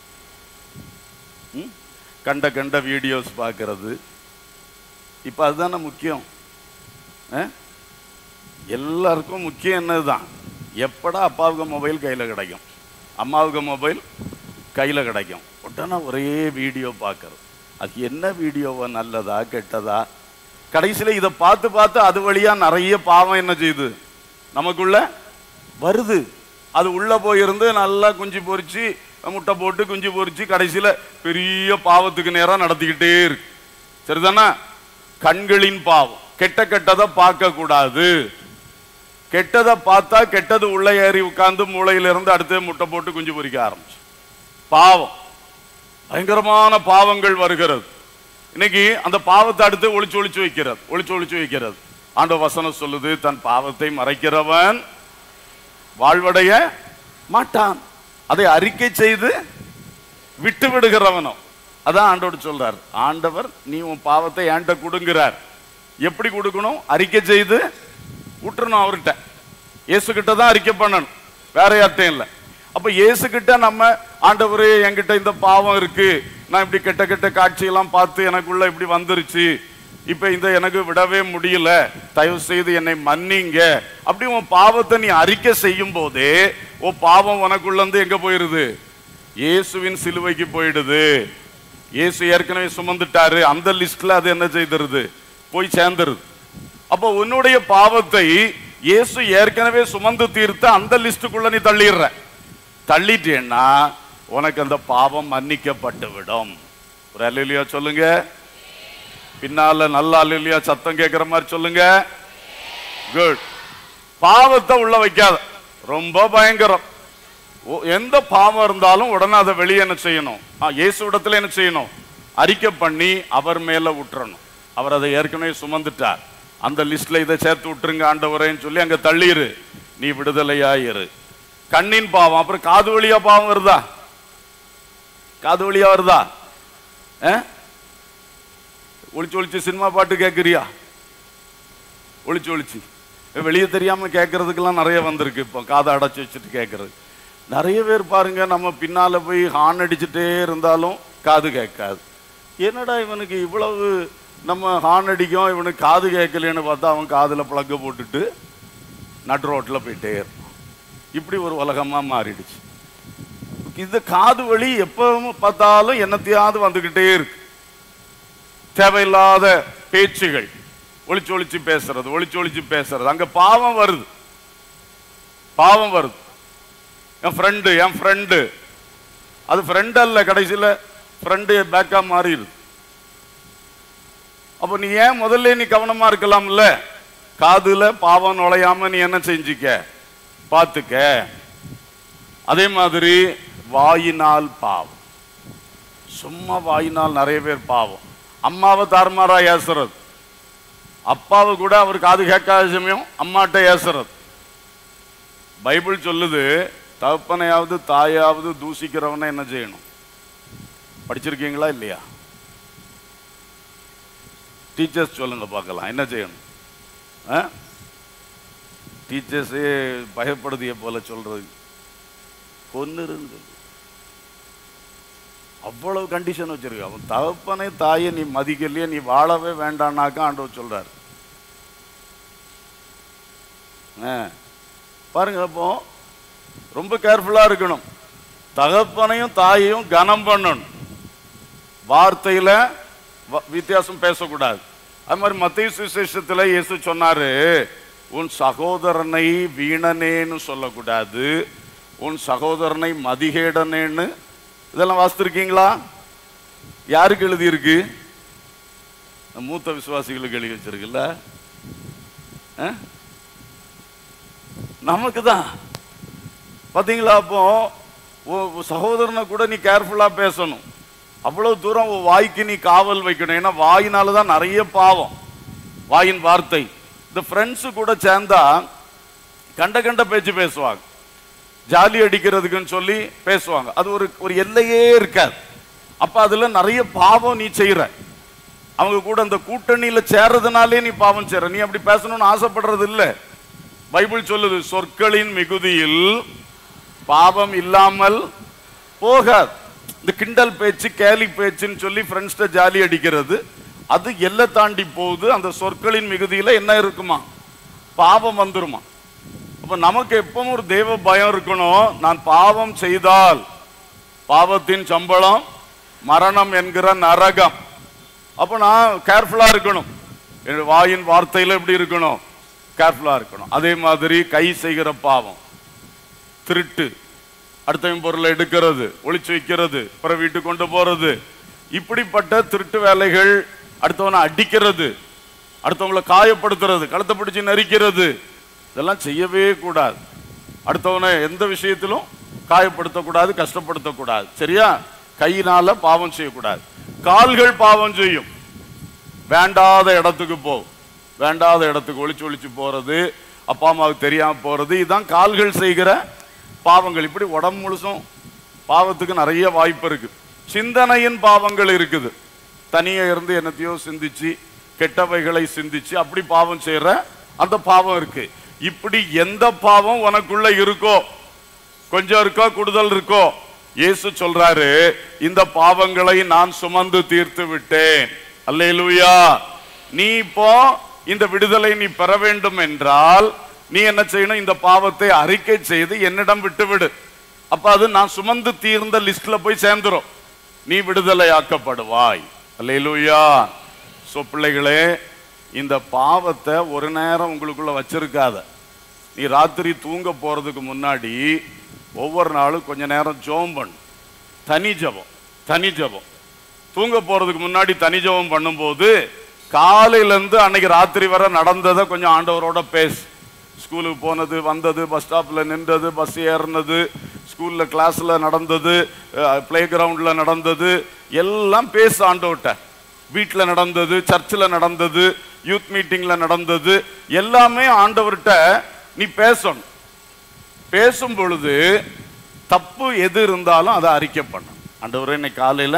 ம்? கண்ட கண்ட வீடியோஸ் பார்க்கறது இப்ப அதுதானே முக்கியம் ஆ? எல்லாருக்கும் முக்கியம் என்னதுதான் எப்படா அப்பாவுக்கு மொபைல் கையில் கிடைக்கும் அம்மாவுக்கு மொபைல் கையில் கிடைக்கும் உடனே ஒரே வீடியோ பார்க்கறது அது என்ன வீடியோவா நல்லதா கெட்டதா கடைசியில் இதை பார்த்து பார்த்து அது வழியா நிறைய பாவம் என்ன செய்யுது நமக்குள்ள வருது அது உள்ள போயிருந்து நல்லா குஞ்சு பொரிச்சு முட்டை போட்டு குஞ்சு பொரிச்சு கடைசியில பெரிய பாவத்துக்கு நேரம் நடத்திக்கிட்டே இருக்கு சரிதானே கண்களின் பாவம் கெட்ட கெட்டதை பார்க்க கூடாது கெட்டதை பார்த்தா கெட்டது உள்ள ஏறி உட்கார்ந்து மூளையில இருந்து அடுத்து முட்டை போட்டு குஞ்சு பொரிக்க ஆரம்பிச்சு பாவம் பயங்கரமான பாவங்கள் வருகிறது இன்னைக்கு அந்த பாவத்தை அடுத்து ஒளிச்சு ஒளிச்சு வைக்கிறது ஒளிச்சு ஒளிச்சு வைக்கிறது ஆண்ட வசனம் சொல்லுது தன் பாவத்தை மறைக்கிறவன் வாழ்வடைய மாட்டான் அதை அறிக்கை செய்து விட்டு விடுகிறவனும் அதான் ஆண்டவர் சொல்றார் ஆண்டவர் நீ உன் பாவத்தை என்கிட்ட கொடுங்கிறார் எப்படி கொடுக்கணும் அறிக்கை செய்து விட்டுறணும் அவர்கிட்ட இயேசு கிட்ட தான் அறிக்கை பண்ணணும் வேற யார்ட்டையும் இல்லை அப்ப இயேசு கிட்ட நம்ம ஆண்டவரே என்கிட்ட இந்த பாவம் இருக்கு நான் இப்படி கெட்ட கெட்ட காட்சியெல்லாம் பார்த்து எனக்குள்ள இப்படி வந்துருச்சு இப்ப இந்த எனக்கு விடவே முடியல தயவு செய்து என்னை மன்னிங்க அப்படி உன் பாவத்தை நீ அறிக்கை செய்யும் போதே உன் பாவம் உனக்குள்ள இருந்து எங்க போயிருது இயேசுவின் சிலுவைக்கு போயிடுது இயேசு ஏற்கனவே சுமந்துட்டாரு அந்த லிஸ்ட்ல அது என்ன செய்திருது போய் சேர்ந்துருது அப்போ உன்னுடைய பாவத்தை இயேசு ஏற்கனவே சுமந்து தீர்த்து அந்த லிஸ்டுக்குள்ள நீ தள்ளிடுற தள்ளிட்டேன்னா உனக்கு அந்த பாவம் மன்னிக்கப்பட்டு விடும் ஒரு அல்லையா சொல்லுங்க பின்னால நல்ல அல்லையா சத்தம் கேட்கிற மாதிரி சொல்லுங்க குட் பாவத்தை உள்ள வைக்காத ரொம்ப பயங்கரம் ஓ- எந்த பாவம் இருந்தாலும் உடனே அதை வெளியே என்ன செய்யணும் ஆ, இயேசு இடத்துல என்ன செய்யணும் அறிக்கை பண்ணி அவர் மேல விட்டுறணும் அவர் அதை ஏற்கனவே சுமந்துட்டார் அந்த லிஸ்ட்ல இதை சேர்த்து விட்டுருங்க ஆண்டவரேன்னு சொல்லி அங்க தள்ளிரு நீ விடுதலையாயிரு கண்ணின் பாவம் அப்புறம் காது வழியா பாவம் வருதா காது வழியா வருதா ஆ? ஒளிச்சு ஒளிச்சு சினிமா பாட்டு கேட்குறியா ஒளிச்சு ஒளிச்சு வெளியே தெரியாம கேட்கறதுக்கெல்லாம் நிறைய வந்திருக்கு இப்போ காதை அடைச்சி வச்சுட்டு கேட்கறது நிறைய பேர் பாருங்க நம்ம பின்னால போய் ஹார்ன் அடிச்சுட்டே இருந்தாலும் காது கேட்காது என்னடா இவனுக்கு இவ்வளவு நம்ம ஹார்ன் அடிக்கும் இவனுக்கு காது கேட்கலன்னு பார்த்தா அவன் காதுல பிளக்க போட்டுட்டு நட் ரோட்ல போயிட்டே இருப்பான் இப்படி ஒரு உலகமா மாறிடுச்சு இந்த காது வலி எப்பவும் பார்த்தாலும் என்னத்தையாவது வந்துகிட்டே இருக்கு தேவையில்லாத பேச்சுகள் ஒளிச்சு ஒளிச்சு பேசுறது ஒளிச்சு ஒளிச்சு பேசுறது அங்க பாவம் வருது பாவம் வருது என் ஃப்ரெண்டு என் ஃப்ரெண்டு அது ஃப்ரெண்ட் அல்ல கடைசியில் ஃப்ரெண்டு பேக்கா மாறிடுது அப்போ நீ ஏன் முதல்ல நீ கவனமா இருக்கலாம்ல காதுல பாவம் நுழையாம நீ என்ன செஞ்சுக்க பார்த்துக்க அதே மாதிரி வாயினால் பாவம் சும்மா வாயினால் நிறைய பேர் பாவம் அம்மாவை தாறுமாறா ஏசுறது அப்பாவை கூட அவர் காது கேட்காத சமயம் அம்மாட்ட ஏசுறது பைபிள் சொல்லுது தகப்பனையாவது தாயாவது தூசிக்கிறவனை என்ன செய்யணும் படிச்சிருக்கீங்களா இல்லையா டீச்சர்ஸ் சொல்லுங்க பார்க்கலாம் என்ன செய்யணும் டீச்சர்ஸே பயப்படுதிய போல சொல்றது கொன்னுருந்து அவ்வளவு கண்டிஷன் வச்சிருக்க அவன் தகப்பனை தாயை நீ மதிக்கலையே நீ வாழவே வேண்டான்னாக்கா ஆண்டவர் சொல்றாரு ஆ. பாருங்க அப்போ ரொம்ப கேர்ஃபுல்லா இருக்கணும் தகப்பனையும் தாயையும் கனம் பண்ணணும் வார்த்தையில வ- வித்தியாசம் பேசக்கூடாது அது மாதிரி மத்திய சுவிசேஷத்துல இயேசு சொன்னாரு உன் சகோதரனை வீணனேன்னு சொல்லக்கூடாது உன் சகோதரனை மதிகேடனேன்னு இதெல்லாம் வாசித்திருக்கீங்களா யாருக்கு எழுதியிருக்கு இந்த மூத்த விசுவாசிகளுக்கு எழுதி வச்சிருக்குல்ல ஆ? நமக்கு தான் பாத்தீங்களா அப்போ உன் உன் சகோதரனை கூட நீ கேர்ஃபுல்லா பேசணும் அவ்வளவு தூரம் உன் வாய்க்கு நீ காவல் வைக்கணும் ஏன்னா வாயினால தான் நிறைய பாவம் வாயின் வார்த்தை இந்த ஃப்ரெண்ட்ஸு கூட சேர்ந்தா கண்ட கண்ட பேச்சு பேசுவாங்க ஜாலி அடிக்கிறதுக்குன்னு சொல்லி பேசுவாங்க அது ஒரு ஒரு எல்லையே இருக்காது அப்ப அதுல நிறைய பாவம் நீ செய்யற அவங்க கூட அந்த கூட்டணியில சேர்றதுனாலே நீ பாவம் செய்யற நீ அப்படி பேசணும்னு ஆசைப்படுறது இல்ல பைபிள் சொல்லுது சொற்களின் மிகுதியில் பாவம் இல்லாமல் போகாது இந்த கிண்டல் பேச்சு கேலி பேச்சுன்னு சொல்லி ஃப்ரெண்ட்ஸ்ட ஜாலி அடிக்கிறது அது எல்லை தாண்டி போகுது அந்த சொற்களின் மிகுதியில என்ன இருக்குமா பாவம் வந்துருமா அப்ப நமக்கு எப்பவும் ஒரு தெய்வ பயம் இருக்கணும் நான் பாவம் செய்தால் பாவத்தின் சம்பளம் மரணம் என்கிற நரகம் அப்ப நான் கேர்ஃபுல்லா இருக்கணும் என்னுடைய வாயின் வார்த்தையில எப்படி இருக்கணும் கேர்ஃபுல்லா இருக்கணும் அதே மாதிரி கை செய்கிற பாவம் திருட்டு அடுத்தவன் பொருளை எடுக்கிறது ஒளிச்சு வைக்கிறது பிற வீட்டுக்கு கொண்டு போறது இப்படிப்பட்ட திருட்டு வேலைகள் அடுத்தவனை அடிக்கிறது அடுத்தவங்களை காயப்படுத்துறது கழுத்தை பிடிச்சு நரிக்கிறது இதெல்லாம் செய்யவே கூடாது அடுத்தவனை எந்த விஷயத்திலும் காயப்படுத்தக்கூடாது கஷ்டப்படுத்தக்கூடாது சரியா கையினால பாவம் செய்யக்கூடாது கால்கள் பாவம் செய்யும் வேண்டாத இடத்துக்கு போ வேண்டாத இடத்துக்கு ஒளிச்சு ஒளிச்சு போறது அப்பா அம்மாவுக்கு தெரியாம போறது இதுதான் கால்கள் செய்கிற பாவங்கள் இப்படி உடம்பு முழுசும் பாவத்துக்கு நிறைய வாய்ப்பு இருக்கு சிந்தனையின் பாவங்கள் இருக்குது தனியா இருந்து என்னத்தையோ சிந்திச்சு கெட்டவைகளை சிந்திச்சு அப்படி பாவம் செய்யற அந்த பாவம் இருக்கு இப்படி எந்த பாவம் உனக்குள்ள இருக்கோ கொஞ்சம் இருக்கோ கூடுதல் இருக்கோ இயேசு சொல்றாரு இந்த பாவங்களை நான் சுமந்து தீர்த்து விட்டேன் அல்லேலூயா நீ இப்போ இந்த விடுதலை நீ பெற வேண்டும் என்றால் நீ என்ன செய்யணும் இந்த பாவத்தை அறிக்கை செய்து என்னிடம் விட்டு விடு அப்ப அது நான் சுமந்து தீர்ந்த லிஸ்ட்ல போய் சேர்ந்துரும் நீ விடுதலை ஆக்கப்படுவாய் அல்லேலூயா சோ பிள்ளைகளே இந்த பாவத்தை ஒரு நேரம் உங்களுக்குள்ள வச்சிருக்காத நீ ராத்திரி தூங்க போறதுக்கு முன்னாடி ஒவ்வொரு நாளும் கொஞ்ச நேரம் ஜெபம் பண்ணு தனி ஜெபம் தனி ஜெபம் தூங்க போறதுக்கு முன்னாடி தனி ஜெபம் பண்ணும்போது காலையில இருந்து அன்னைக்கு ராத்திரி வரை நடந்ததை கொஞ்சம் ஆண்டவரோட பேசு ஸ்கூலுக்கு போனது வந்தது பஸ் ஸ்டாப்ல நின்றது பஸ் ஏறினது ஸ்கூல்ல கிளாஸ்ல நடந்தது பிளே கிரவுண்ட்ல நடந்தது எல்லாம் பேசு ஆண்டவர்கிட்ட வீட்டில் நடந்தது சர்ச்சில் நடந்தது யூத் மீட்டிங்ல நடந்தது எல்லாமே ஆண்டவர்கிட்ட நீ பேசணும் பேசும் பொழுது தப்பு எது இருந்தாலும் அதை அறிக்கை பண்ணும் ஆண்டவரே இன்னைக்கு காலையில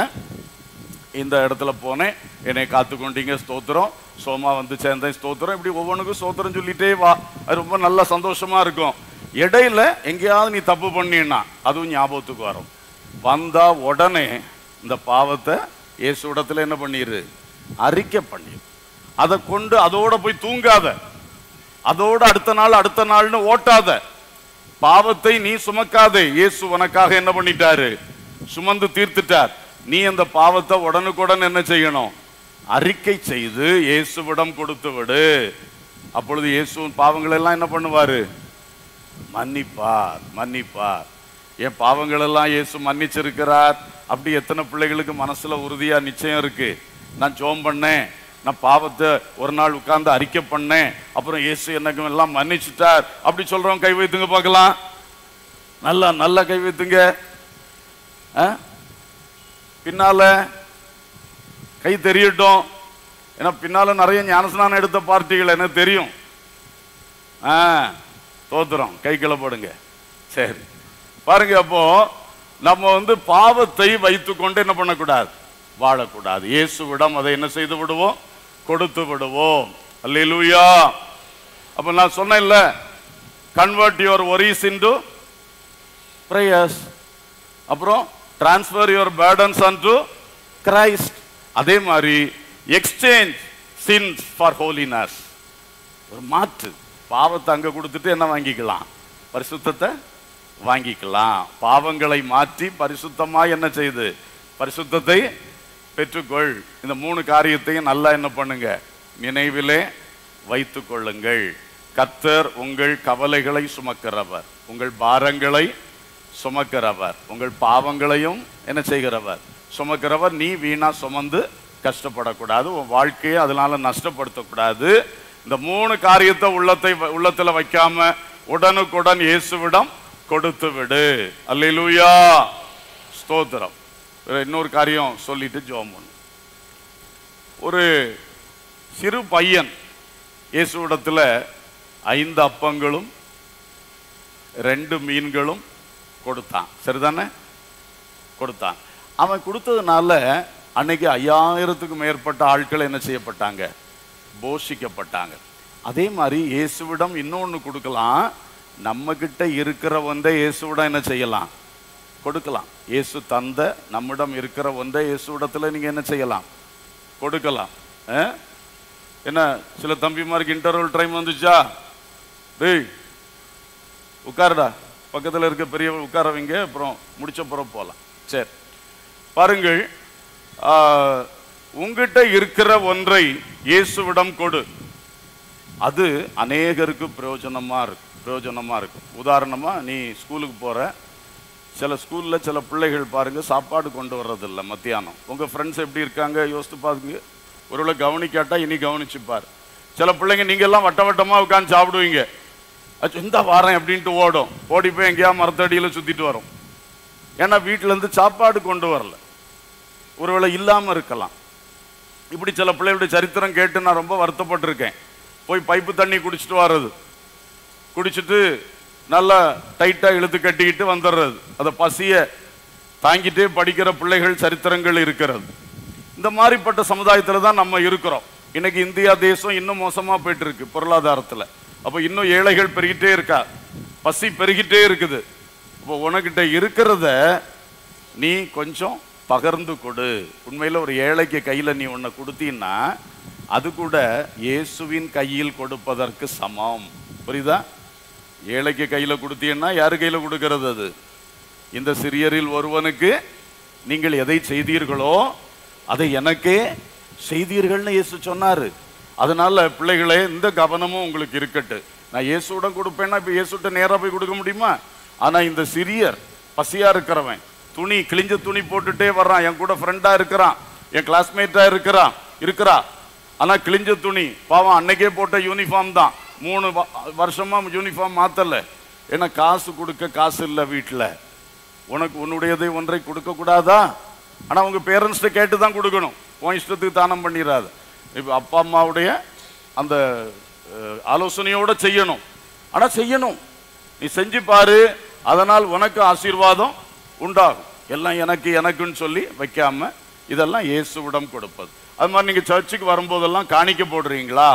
இந்த இடத்துல போனேன் என்னை காத்து கொண்டீங்க ஸ்தோத்திரம் சோமா வந்து சேர்ந்தேன் ஸ்தோத்திரம் இப்படி ஒவ்வொன்றுக்கும் ஸ்தோத்திரம் சொல்லிட்டே வா அது ரொம்ப நல்ல சந்தோஷமா இருக்கும் இடையில எங்கேயாவது நீ தப்பு பண்ணினா அதுவும் ஞாபகத்துக்கு வரும் வந்தா உடனே இந்த பாவத்தை இயேசு இடத்துல என்ன பண்ணிரு அறிக்கை பண்ணிரு அதை கொண்டு அதோட போய் தூங்காத அதோட அடுத்த நாள் அடுத்த நாள்னு ஓட்டாத பாவத்தை நீ சுமக்காதே இயேசு உனக்காக என்ன பண்ணிட்டாரு சுமந்து தீர்த்துட்டார் நீ அந்த பாவத்தை உடனுக்குடன் என்ன செய்யணும் அறிக்கை செய்து இயேசுவிடம் கொடுத்து விடு அப்பொழுது இயேசுவின் பாவங்கள் எல்லாம் என்ன பண்ணுவாரு மன்னிப்பார் மன்னிப்பார் என் பாவங்கள் எல்லாம் இயேசு மன்னிச்சிருக்கிறார் அப்படி எத்தனை பிள்ளைகளுக்கு மனசுல உறுதியா நிச்சயம் இருக்கு நான் ஜோம் பண்ணேன் நான் பாவத்தை ஒரு நாள் உட்கார்ந்து அறிக்கை பண்ணேன் அப்புறம் இயேசு எனக்கு எல்லாம் மன்னிச்சிட்டார் அப்படி சொல்றவங்க கை வைத்துங்க பார்க்கலாம் நல்லா நல்லா கை வைத்துங்க ஆ? பின்னால கை தெரியட்டும் ஏன்னா பின்னால நிறைய ஞானஸ்நானம் எடுத்த பார்ட்டிகள் எனக்கு தெரியும் ஆ தோத்துறோம் கை போடுங்க சரி பாருங்க அப்போ நம்ம வந்து பாவத்தை வைத்துக்கொண்டு என்ன பண்ணக்கூடாது வாழக்கூடாது இயேசுவிடம் அதை என்ன செய்து விடுவோம் கொடுத்து விடுவோம் அல்லேலூயா அப்ப நான் சொன்னேன்ல convert your worries into prayers அப்புறம் transfer your burdens unto Christ அதே மாதிரி எக்ஸ்சேஞ்ச் சின்ஸ் ஃபார் ஹோலினஸ் ஒரு மாற்று பாவத்தை அங்க கொடுத்துட்டு என்ன வாங்கிக்கலாம் பரிசுத்தத்தை வாங்கிக்கலாம் பாவங்களை மாற்றி பரிசுத்தமா என்ன செய்து பரிசுத்தத்தை பெற்றுக்கொள் இந்த மூணு காரியத்தையும் நல்லா என்ன பண்ணுங்க நினைவிலே வைத்துக் கொள்ளுங்கள் கத்தர் உங்கள் கவலைகளை சுமக்கிறவர் உங்கள் பாரங்களை சுமக்கிறவர் உங்கள் பாவங்களையும் என்ன செய்கிறவர் சுமக்கிறவர் நீ வீணா சுமந்து கஷ்டப்படக்கூடாது உன் வாழ்க்கையை அதனால நஷ்டப்படுத்தக்கூடாது இந்த மூணு காரியத்தை உள்ளத்தை உள்ளத்துல வைக்காம உடனுக்குடன் இயேசுவிடம் கொடுத்து விடு அல்லேலூயா ஸ்தோத்திரம் வேற இன்னொரு காரியம் சொல்லிட்டு ஜோம் பண்ணு ஒரு சிறு பையன் இயேசுவிடத்துல ஐந்து அப்பங்களும் ரெண்டு மீன்களும் கொடுத்தான் சரிதானே கொடுத்தான் அவன் கொடுத்ததுனால அன்னைக்கு ஐயாயிரத்துக்கும் மேற்பட்ட ஆட்கள் என்ன செய்யப்பட்டாங்க போஷிக்கப்பட்டாங்க அதே மாதிரி இயேசுவிடம் இன்னொன்னு கொடுக்கலாம் நம்ம கிட்ட இருக்கிற ஒன்றை இயேசுவிடம் என்ன செய்யலாம் கொடுக்கலாம் இயேசு தந்த நம்மிடம் இருக்கிற ஒன்றை இயேசுவிடத்துல நீங்க என்ன செய்யலாம் கொடுக்கலாம் ஆ? என்ன சில தம்பிமாருக்கு இன்டர்வல் டைம் வந்துச்சா டேய் உட்காருடா பக்கத்துல இருக்க பெரியவர் உட்கார வைங்க அப்புறம் முடிச்ச பிறகு போகலாம் சரி பாருங்கள் ஆ, உங்கிட்ட இருக்கிற ஒன்றை இயேசுவிடம் கொடு அது அநேகருக்கு பிரயோஜனமா இருக்கு பிரயோஜனமா இருக்கும் உதாரணமா நீ ஸ்கூலுக்கு போற சில ஸ்கூல்ல சில பிள்ளைகள் பாருங்க சாப்பாடு கொண்டு வர்றதில்ல மத்தியானம் உங்க ஃப்ரெண்ட்ஸ் எப்படி இருக்காங்க யோசித்து பாருங்க ஒருவேளை கவனிக்காட்டா இனி கவனிச்சுப்பார் சில பிள்ளைங்க நீங்க எல்லாம் வட்ட வட்டமா உட்காந்து சாப்பிடுவீங்க அச்சோ இந்த வாரம் அப்படின்ட்டு ஓடும் ஓடி போய் எங்கேயா மரத்தடியில சுத்திட்டு வரும் ஏன்னா வீட்டுல இருந்து சாப்பாடு கொண்டு வரல ஒருவேளை இல்லாம இருக்கலாம் இப்படி சில பிள்ளைகளுடைய சரித்திரம் கேட்டு நான் ரொம்ப வருத்தப்பட்டிருக்கேன் போய் பைப்பு தண்ணி குடிச்சிட்டு வர்றது குடிச்சிட்டு நல்லா டைட்டா இழுத்து கட்டிக்கிட்டு வந்துடுறது அதை பசிய தாங்கிட்டே படிக்கிற பிள்ளைகள் சரித்திரங்கள் இருக்கிறது இந்த மாதிரிப்பட்ட சமுதாயத்துல தான் நம்ம இருக்கிறோம் இன்னைக்கு இந்தியா தேசம் இன்னும் மோசமா போயிட்டு இருக்கு பொருளாதாரத்துல அப்போ இன்னும் ஏழைகள் பெருகிட்டே இருக்கா பசி பெருகிட்டே இருக்குது அப்போ உனக்கிட்ட இருக்கிறத நீ கொஞ்சம் பகிர்ந்து கொடு உண்மையில ஒரு ஏழைக்கு கையில நீ உன்னை கொடுத்தீன்னா அது கூட இயேசுவின் கையில் கொடுப்பதற்கு சமம் புரியுதா ஏழைக்கு கையில கொடுத்தீங்கன்னா யாரு கையில கொடுக்கிறது அது இந்த சிறியரில் ஒருவனுக்கு நீங்கள் எதை செய்தீர்களோ அதை எனக்கே செய்தீர்கள்னு இயேசு சொன்னாரு அதனால பிள்ளைகளே இந்த கவனமும் உங்களுக்கு இருக்கட்டு நான் இயேசுடன் கொடுப்பேன்னா இப்ப இயேசுட்ட நேரா போய் கொடுக்க முடியுமா ஆனா இந்த சிறியர் பசியா இருக்கிறவன் துணி கிழிஞ்ச துணி போட்டுட்டே வர்றான் என் கூட ஃப்ரெண்டா இருக்கிறான் என் கிளாஸ்மேட்டா இருக்கிறான் இருக்கிறா ஆனா கிழிஞ்ச துணி பாவம் அன்னைக்கே போட்ட யூனிஃபார்ம் தான் மூணு வ- வருஷமா யூனிஃபார்ம் மாத்தல ஏன்னா காசு கொடுக்க காசு இல்லை வீட்டுல உனக்கு உன்னுடையதை ஒன்றை கொடுக்க கூடாதா ஆனா உங்க பேரண்ட்ஸ்ட கேட்டு தான் கொடுக்கணும் உன் இஷ்டத்துக்கு தானம் பண்ணிடாது இப்ப அப்பா அம்மாவுடைய அந்த அஹ், ஆலோசனையோட செய்யணும் ஆனா செய்யணும் நீ செஞ்சு பாரு அதனால் உனக்கு ஆசீர்வாதம் உண்டாகும் எல்லாம் எனக்கு எனக்குன்னு சொல்லி வைக்காம இதெல்லாம் இயேசுவிடம் கொடுப்பது அது மாதிரி நீங்க சர்ச்சுக்கு வரும்போதெல்லாம் காணிக்க போடுறீங்களா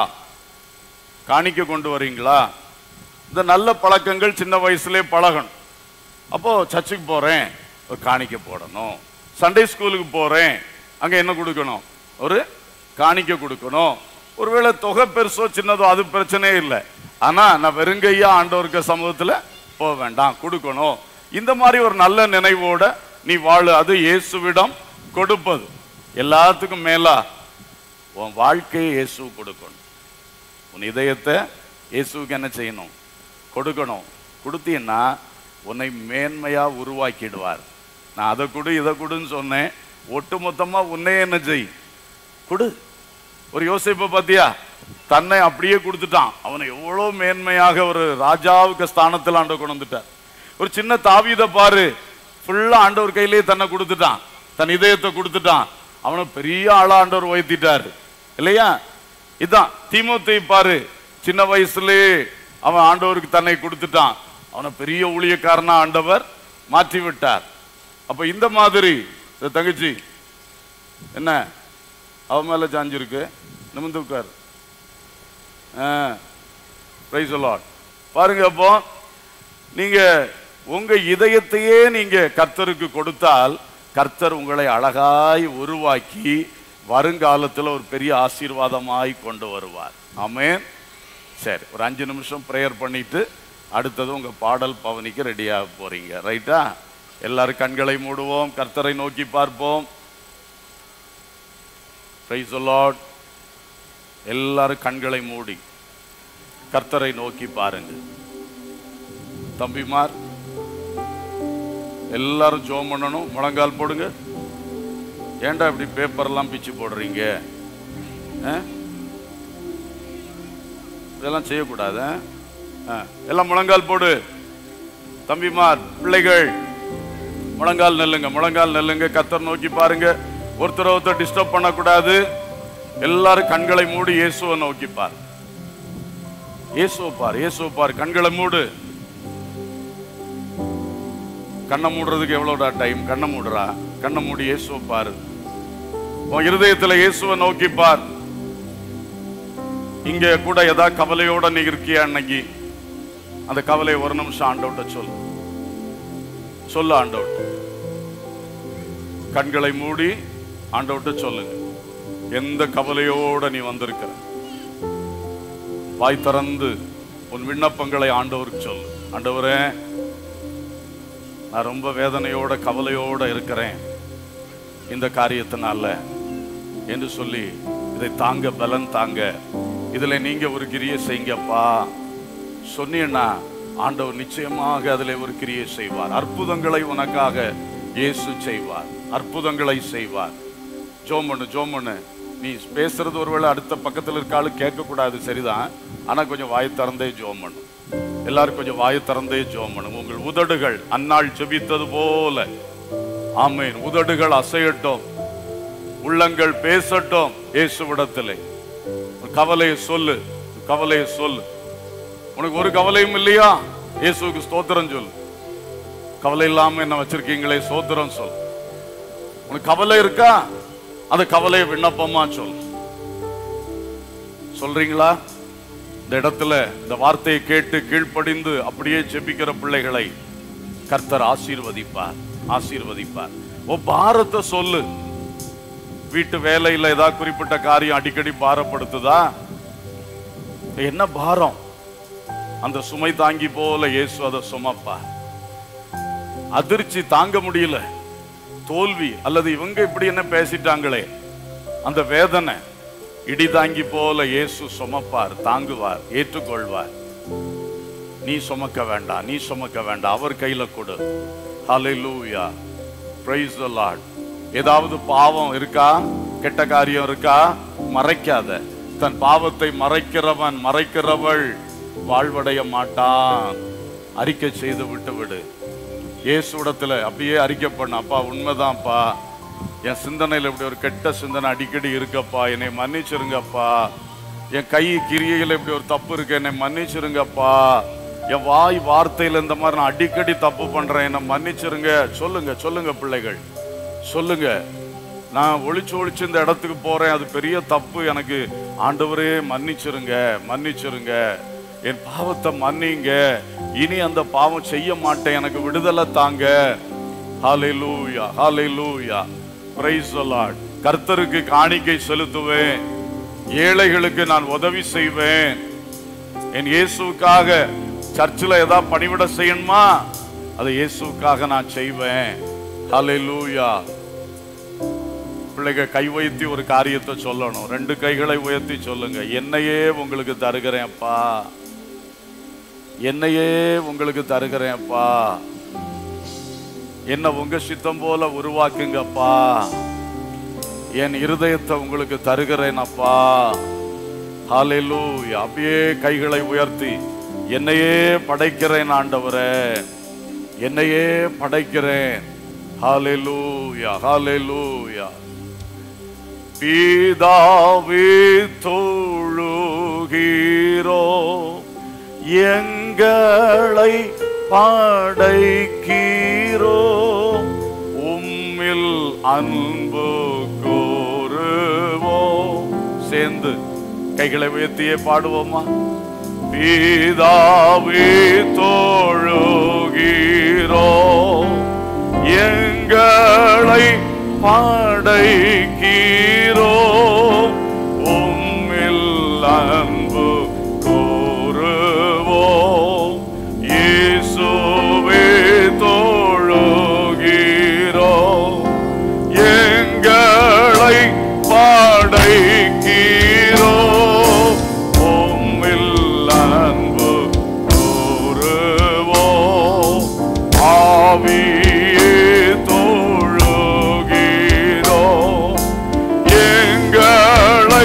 காணிக்க கொண்டு வரீங்களா இந்த நல்ல பழக்கங்கள் சின்ன வயசுலயே பழகணும் அப்போ சர்ச்சுக்கு போறேன் ஒரு காணிக்க போடணும் சண்டே ஸ்கூலுக்கு போறேன் அங்க என்ன கொடுக்கணும் ஒரு காணிக்க கொடுக்கணும் ஒருவேளை தொகை பெருசோ சின்னதோ அது பிரச்சனையே இல்லை ஆனா நான் வெறுங்கையா ஆண்டவருக்கு சமூகத்துல போக வேண்டாம் கொடுக்கணும் இந்த மாதிரி ஒரு நல்ல நினைவோட நீ வாழு அது இயேசுவிடம் கொடுப்பது எல்லாத்துக்கும் மேலா உன் வாழ்க்கையை இயேசு கொடுக்கணும் உன் இதயத்தை இயேசுவுக்கு என்ன செய்யணும் கொடுக்கணும் கொடுத்தீங்கன்னா உன்னை மேன்மையா உருவாக்கிடுவார் நான் அதை கொடு இதை கொடுன்னு சொன்னேன் ஒட்டு மொத்தமா உன்னை என்ன செய் கொடு ஒரு யோசிப்பை பார்த்தியா தன்னை அப்படியே கொடுத்துட்டான் அவனை எவ்வளோ மேன்மையாக ஒரு ராஜாவுக்கு ஸ்தானத்தில் ஆண்டு கொண்டு வந்துட்டார் ஒரு சின்ன தாவீதை பாரு ஃபுல்லா ஆண்டவர் கையிலேயே தன்னை கொடுத்துட்டான் தன் இதயத்தை கொடுத்துட்டான் அவனை பெரிய ஆளா ஆண்டவர் உயர்த்திட்டார் இல்லையா இதான் தீமோத்தை பாரு சின்ன வயசுலயே அவன் ஆண்டவருக்கு தன்னை கொடுத்துட்டான் அவனை பெரிய ஊழியக்காரனா ஆண்டவர் மாற்றி விட்டார் அப்ப இந்த மாதிரி இந்த தங்கச்சி என்ன அவன் மேல சாஞ்சிருக்கு நிமிந்து உட்கார் பிரைஸ் லார்ட் பாருங்க அப்போ நீங்க உங்க இதயத்தையே நீங்க கர்த்தருக்கு கொடுத்தால் கர்த்தர் உங்களை அழகாய் உருவாக்கி வருங்காலத்தில் ஒரு பெரிய ஆசீர்வாதமாய் கொண்டு வருவார் ஆமென் சரி ஒரு அஞ்சு நிமிஷம் ப்ரேயர் பண்ணிட்டு அடுத்தது உங்க பாடல் பவனிக்கு ரெடியாக போறீங்க ரைட்டா எல்லாரும் கண்களை மூடுவோம் கர்த்தரை நோக்கி பார்ப்போம் பிரைஸ் லார்ட் எல்லாரும் கண்களை மூடி கர்த்தரை நோக்கி பாருங்க தம்பிமார் எல்லாரும் ஜோம் பண்ணணும் முழங்கால் போடுங்க ஏன்டா இப்படி பேப்பர்லாம் பிச்சு போடுறீங்க ஆ? இதெல்லாம் செய்யக்கூடாது ஆ? ஆ, எல்லாம் முழங்கால் போடு தம்பிமார் பிள்ளைகள் முழங்கால் நெல்லுங்க முழங்கால் நெல்லுங்க கத்தர் நோக்கி பாருங்க ஒருத்தர் ஒருத்தர் டிஸ்டர்ப் பண்ணக்கூடாது எல்லாரும் கண்களை மூடி இயேசுவை நோக்கி பார் இயேசுவை பார் இயேசுவை பார் கண்களை மூடு கண்ணை மூடுறதுக்கு எவ்வளோடா டைம் கண்ணை மூடுறா கண்ணை மூடி இயேசுவை பாரு உன் இருதயத்துல இயேசுவை நோக்கி பார் இங்க கூட ஏதா கவலையோட நீ இருக்கியா அன்னைக்கு அந்த கவலையை ஒரு நிமிஷம் ஆண்டவட்ட சொல்லு சொல்லு ஆண்டவட்ட கண்களை மூடி ஆண்டவட்ட சொல்லுங்க எந்த கவலையோட நீ வந்திருக்கிற வாய் திறந்து உன் விண்ணப்பங்களை ஆண்டவருக்கு சொல்லு ஆண்டவரே நான் ரொம்ப வேதனையோட கவலையோட இருக்கிறேன் இந்த காரியத்தினால என்று சொல்லி இதை தாங்க பலன் தாங்க இதுல நீங்க ஒரு கிரியை செய்யுங்கப்பா சொன்னீங்கன்னா ஆண்டவர் நிச்சயமாக அதிலே ஒரு கிரியை செய்வார் அற்புதங்களை உனக்காக இயேசு செய்வார் அற்புதங்களை செய்வார் ஜோமனு ஜோமனு நீ பேசுறது ஒருவேளை அடுத்த பக்கத்துல இருக்க ஆளு கேட்க கூடாது சரிதான் ஆனா கொஞ்சம் வாய் திறந்தே ஜோம் பண்ணு எல்லாரும் கொஞ்சம் வாய் திறந்தே ஜோம் பண்ணும் உங்கள் உதடுகள் அந்நாள் ஜெபித்தது போல ஆமேன் உதடுகள் அசையட்டும் உள்ளங்கள் பேசட்டும் இயேசுவிடத்திலே உன் கவலையை சொல்லு உன் கவலையை சொல்லு உனக்கு ஒரு கவலையும் இல்லையா இயேசுவுக்கு ஸ்தோத்திரம் சொல்லு கவலை இல்லாம என்ன வச்சிருக்கீங்களே ஸ்தோத்திரம் சொல் உனக்கு கவலை இருக்கா அந்த கவலையை விண்ணப்பமா சொல் சொல்றீங்களா இந்த இடத்துல இந்த வார்த்தையை கேட்டு கீழ்ப்படிந்து அப்படியே ஜெபிக்கிற பிள்ளைகளை கர்த்தர் ஆசீர்வதிப்பார் ஆசீர்வதிப்பார் ஓ பாரத்தை சொல்லு வீட்டு வேலையில ஏதாவது குறிப்பிட்ட காரியம் அடிக்கடி பாரப்படுத்துதா என்ன பாரம் அந்த சுமை தாங்கி போல இயேசு அதை சுமப்பார் அதிர்ச்சி தாங்க முடியல தோல்வி அல்லது இவங்க இப்படி என்ன பேசிட்டாங்களே அந்த வேதனை இடி தாங்கி போல இயேசு சுமப்பார் தாங்குவார் ஏற்றுக்கொள்வார் நீ சுமக்க வேண்டாம் நீ சுமக்க வேண்டாம் அவர் கையில கொடு ஹalleluya praise the lord ஏதாவது பாவம் இருக்கா கெட்ட காரியம் இருக்கா மறைக்காத தன் பாவத்தை மறைக்கிறவன் மறைக்கிறவள் வாழ்வடைய மாட்டான் அறிக்கை செய்து விட்டு விடு இயேசுடத்துல அப்படியே அறிக்கை பண்ண அப்பா உண்மைதான்ப்பா என் சிந்தனையில் இப்படி ஒரு கெட்ட சிந்தனை அடிக்கடி இருக்கப்பா என்னை மன்னிச்சிருங்கப்பா என் கை கிரியையில் இப்படி ஒரு தப்பு இருக்கு என்னை மன்னிச்சிருங்கப்பா என் வாய் வார்த்தையில இந்த மாதிரி நான் அடிக்கடி தப்பு பண்றேன் என்னை மன்னிச்சிருங்க சொல்லுங்க சொல்லுங்க பிள்ளைகள் சொல்லுங்க நான் ஒளிச்சு ஒளிச்சு இந்த இடத்துக்கு போறேன் அது பெரிய தப்பு எனக்கு ஆண்டவரே மன்னிச்சிருங்க மன்னிச்சிருங்க என் பாவத்தை மன்னிங்க இனி அந்த பாவம் செய்ய மாட்டேன் எனக்கு விடுதலை தாங்க ஹalleluya ஹalleluya praise the lord கர்த்தருக்கு காணிக்கை செலுத்துவேன் ஏழைகளுக்கு நான் உதவி செய்வேன் என் இயேசுவுக்காக சர்ச்சில் ஏதாவது பணிவிட செய்யணுமா அதை இயேசுவுக்காக நான் செய்வேன் ஹalleluya பிள்ளைங்க கை வைத்து ஒரு காரியத்தை சொல்லணும் ரெண்டு கைகளை உயர்த்தி சொல்லுங்க என்னையே உங்களுக்கு தருகிறேன் அப்பா என்னையே உங்களுக்கு தருகிறேன் அப்பா என்ன உங்க சித்தம் போல உருவாக்குங்கப்பா என் இருதயத்தை உங்களுக்கு தருகிறேன் அப்பா ஹalleluya அப்படியே கைகளை உயர்த்தி என்னையே படைக்கிறேன் ஆண்டவரே என்னையே படைக்கிறேன் ஹalleluya ஹalleluya பிதாவே தொழுகிறோ எங்களை படைக்கிறோ உம்மில் அன்பு கோருவோம் சேர்ந்து கைகளை உயர்த்தியே பாடுவோமா பிதாவே தோழுகிறோ எங்களை படைக்கிறோ உம்மில் அன்பு கூறுவோம் இயேசுவே தோழுகிறோ எங்களை படைக்கிறோ உம்மில் அன்பு கூறுவோம் ஆவியே தோழுகிறோ எங்களை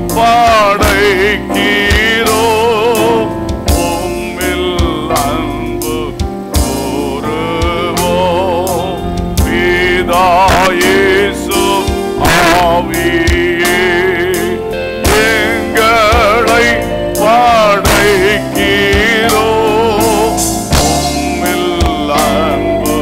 படைக்கிறோ உம்மில் அன்பு கூறுவோம் பிதா இயேசு ஆவியே எங்களை படைக்கிறோ உம்மில் அன்பு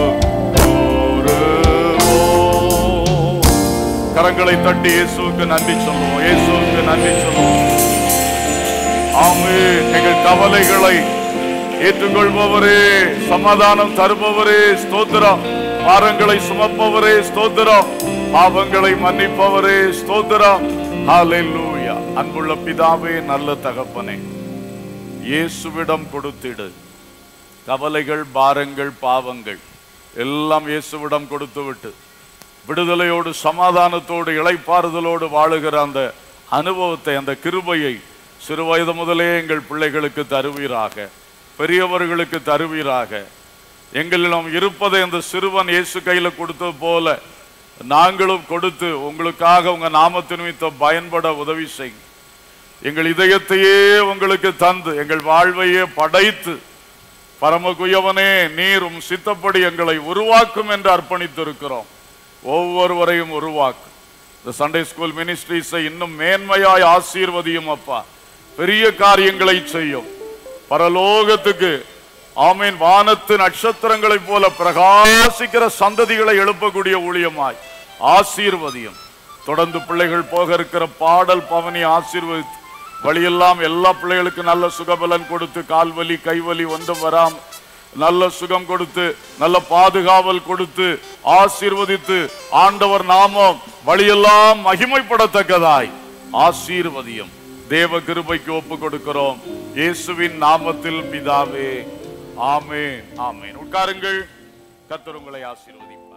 கூறுவோம் கரங்களை தட்டி இயேசுவுக்கு நன்றி சொல்லுவோம் இயேசுவுக்கு நன்றி சொல்லுவோம் ஆமே எங்கள் கவலைகளை ஏற்றுக்கொள்பவரே சமாதானம் தருபவரே ஸ்தோத்திரம் பாரங்களை சுமப்பவரே ஸ்தோத்திரம் பாவங்களை மன்னிப்பவரே ஸ்தோத்திரம் ஹalleluya அன்புள்ள பிதாவே நல்ல தகப்பனே இயேசுவிடம் கொடுத்திடு கவலைகள் பாரங்கள் பாவங்கள் எல்லாம் இயேசுவிடம் கொடுத்து விட்டு விடுதலையோடு சமாதானத்தோடு இளைப்பாறுதலோடு வாழுகிற அந்த அனுபவத்தை அந்த கிருபையை சிறு வயது முதலே எங்கள் பிள்ளைகளுக்கு தருவீராக பெரியவர்களுக்கு தருவீராக எங்களிடம் இருப்பதை அந்த சிறுவன் இயேசு கையில கொடுத்தது போல நாங்களும் கொடுத்து உங்களுக்காக உங்க நாமத்து நிமித்தம் பயன்பட உதவி செய்யுங்க எங்கள் இதயத்தையே உங்களுக்கு தந்து எங்கள் வாழ்வையே படைத்து பரமகுயவனே நீரும் சித்தப்படி எங்களை உருவாக்கும் என்று அர்ப்பணித்திருக்கிறோம் ஒவ்வொருவரையும் உருவாக்கும் இந்த சண்டே ஸ்கூல் மினிஸ்ட்ரீஸை இன்னும் மேன்மையாய் ஆசீர்வதியும் அப்பா பெரிய காரியங்களை செய்யும் பரலோகத்துக்கு ஆமீன் வானத்து நட்சத்திரங்களைப் போல பிரகாசிக்கிற சந்ததிகளை எழுப்பக்கூடிய ஊழியமாய் ஆசீர்வதியும் தொடர்ந்து பிள்ளைகள் போக இருக்கிற பாடல் பவனி ஆசீர்வதித்து வழியெல்லாம் எல்லா பிள்ளைகளுக்கும் நல்ல சுகபலன் கொடுத்து கால்வலி கைவலி ஒன்றும் வராம நல்ல சுகம் கொடுத்து நல்ல பாதுகாவல் கொடுத்து ஆசீர்வதித்து ஆண்டவர் நாமம் வழியெல்லாம் மகிமைப்படத்தக்கதாய் ஆசீர்வதியும் தேவ கிருபைக்கு ஒப்பு கொடுக்கிறோம் இயேசுவின் நாமத்தில் பிதாவே ஆமென் ஆமென் உட்காருங்கள் கர்த்தர் உங்களை ஆசீர்வதிப்பார்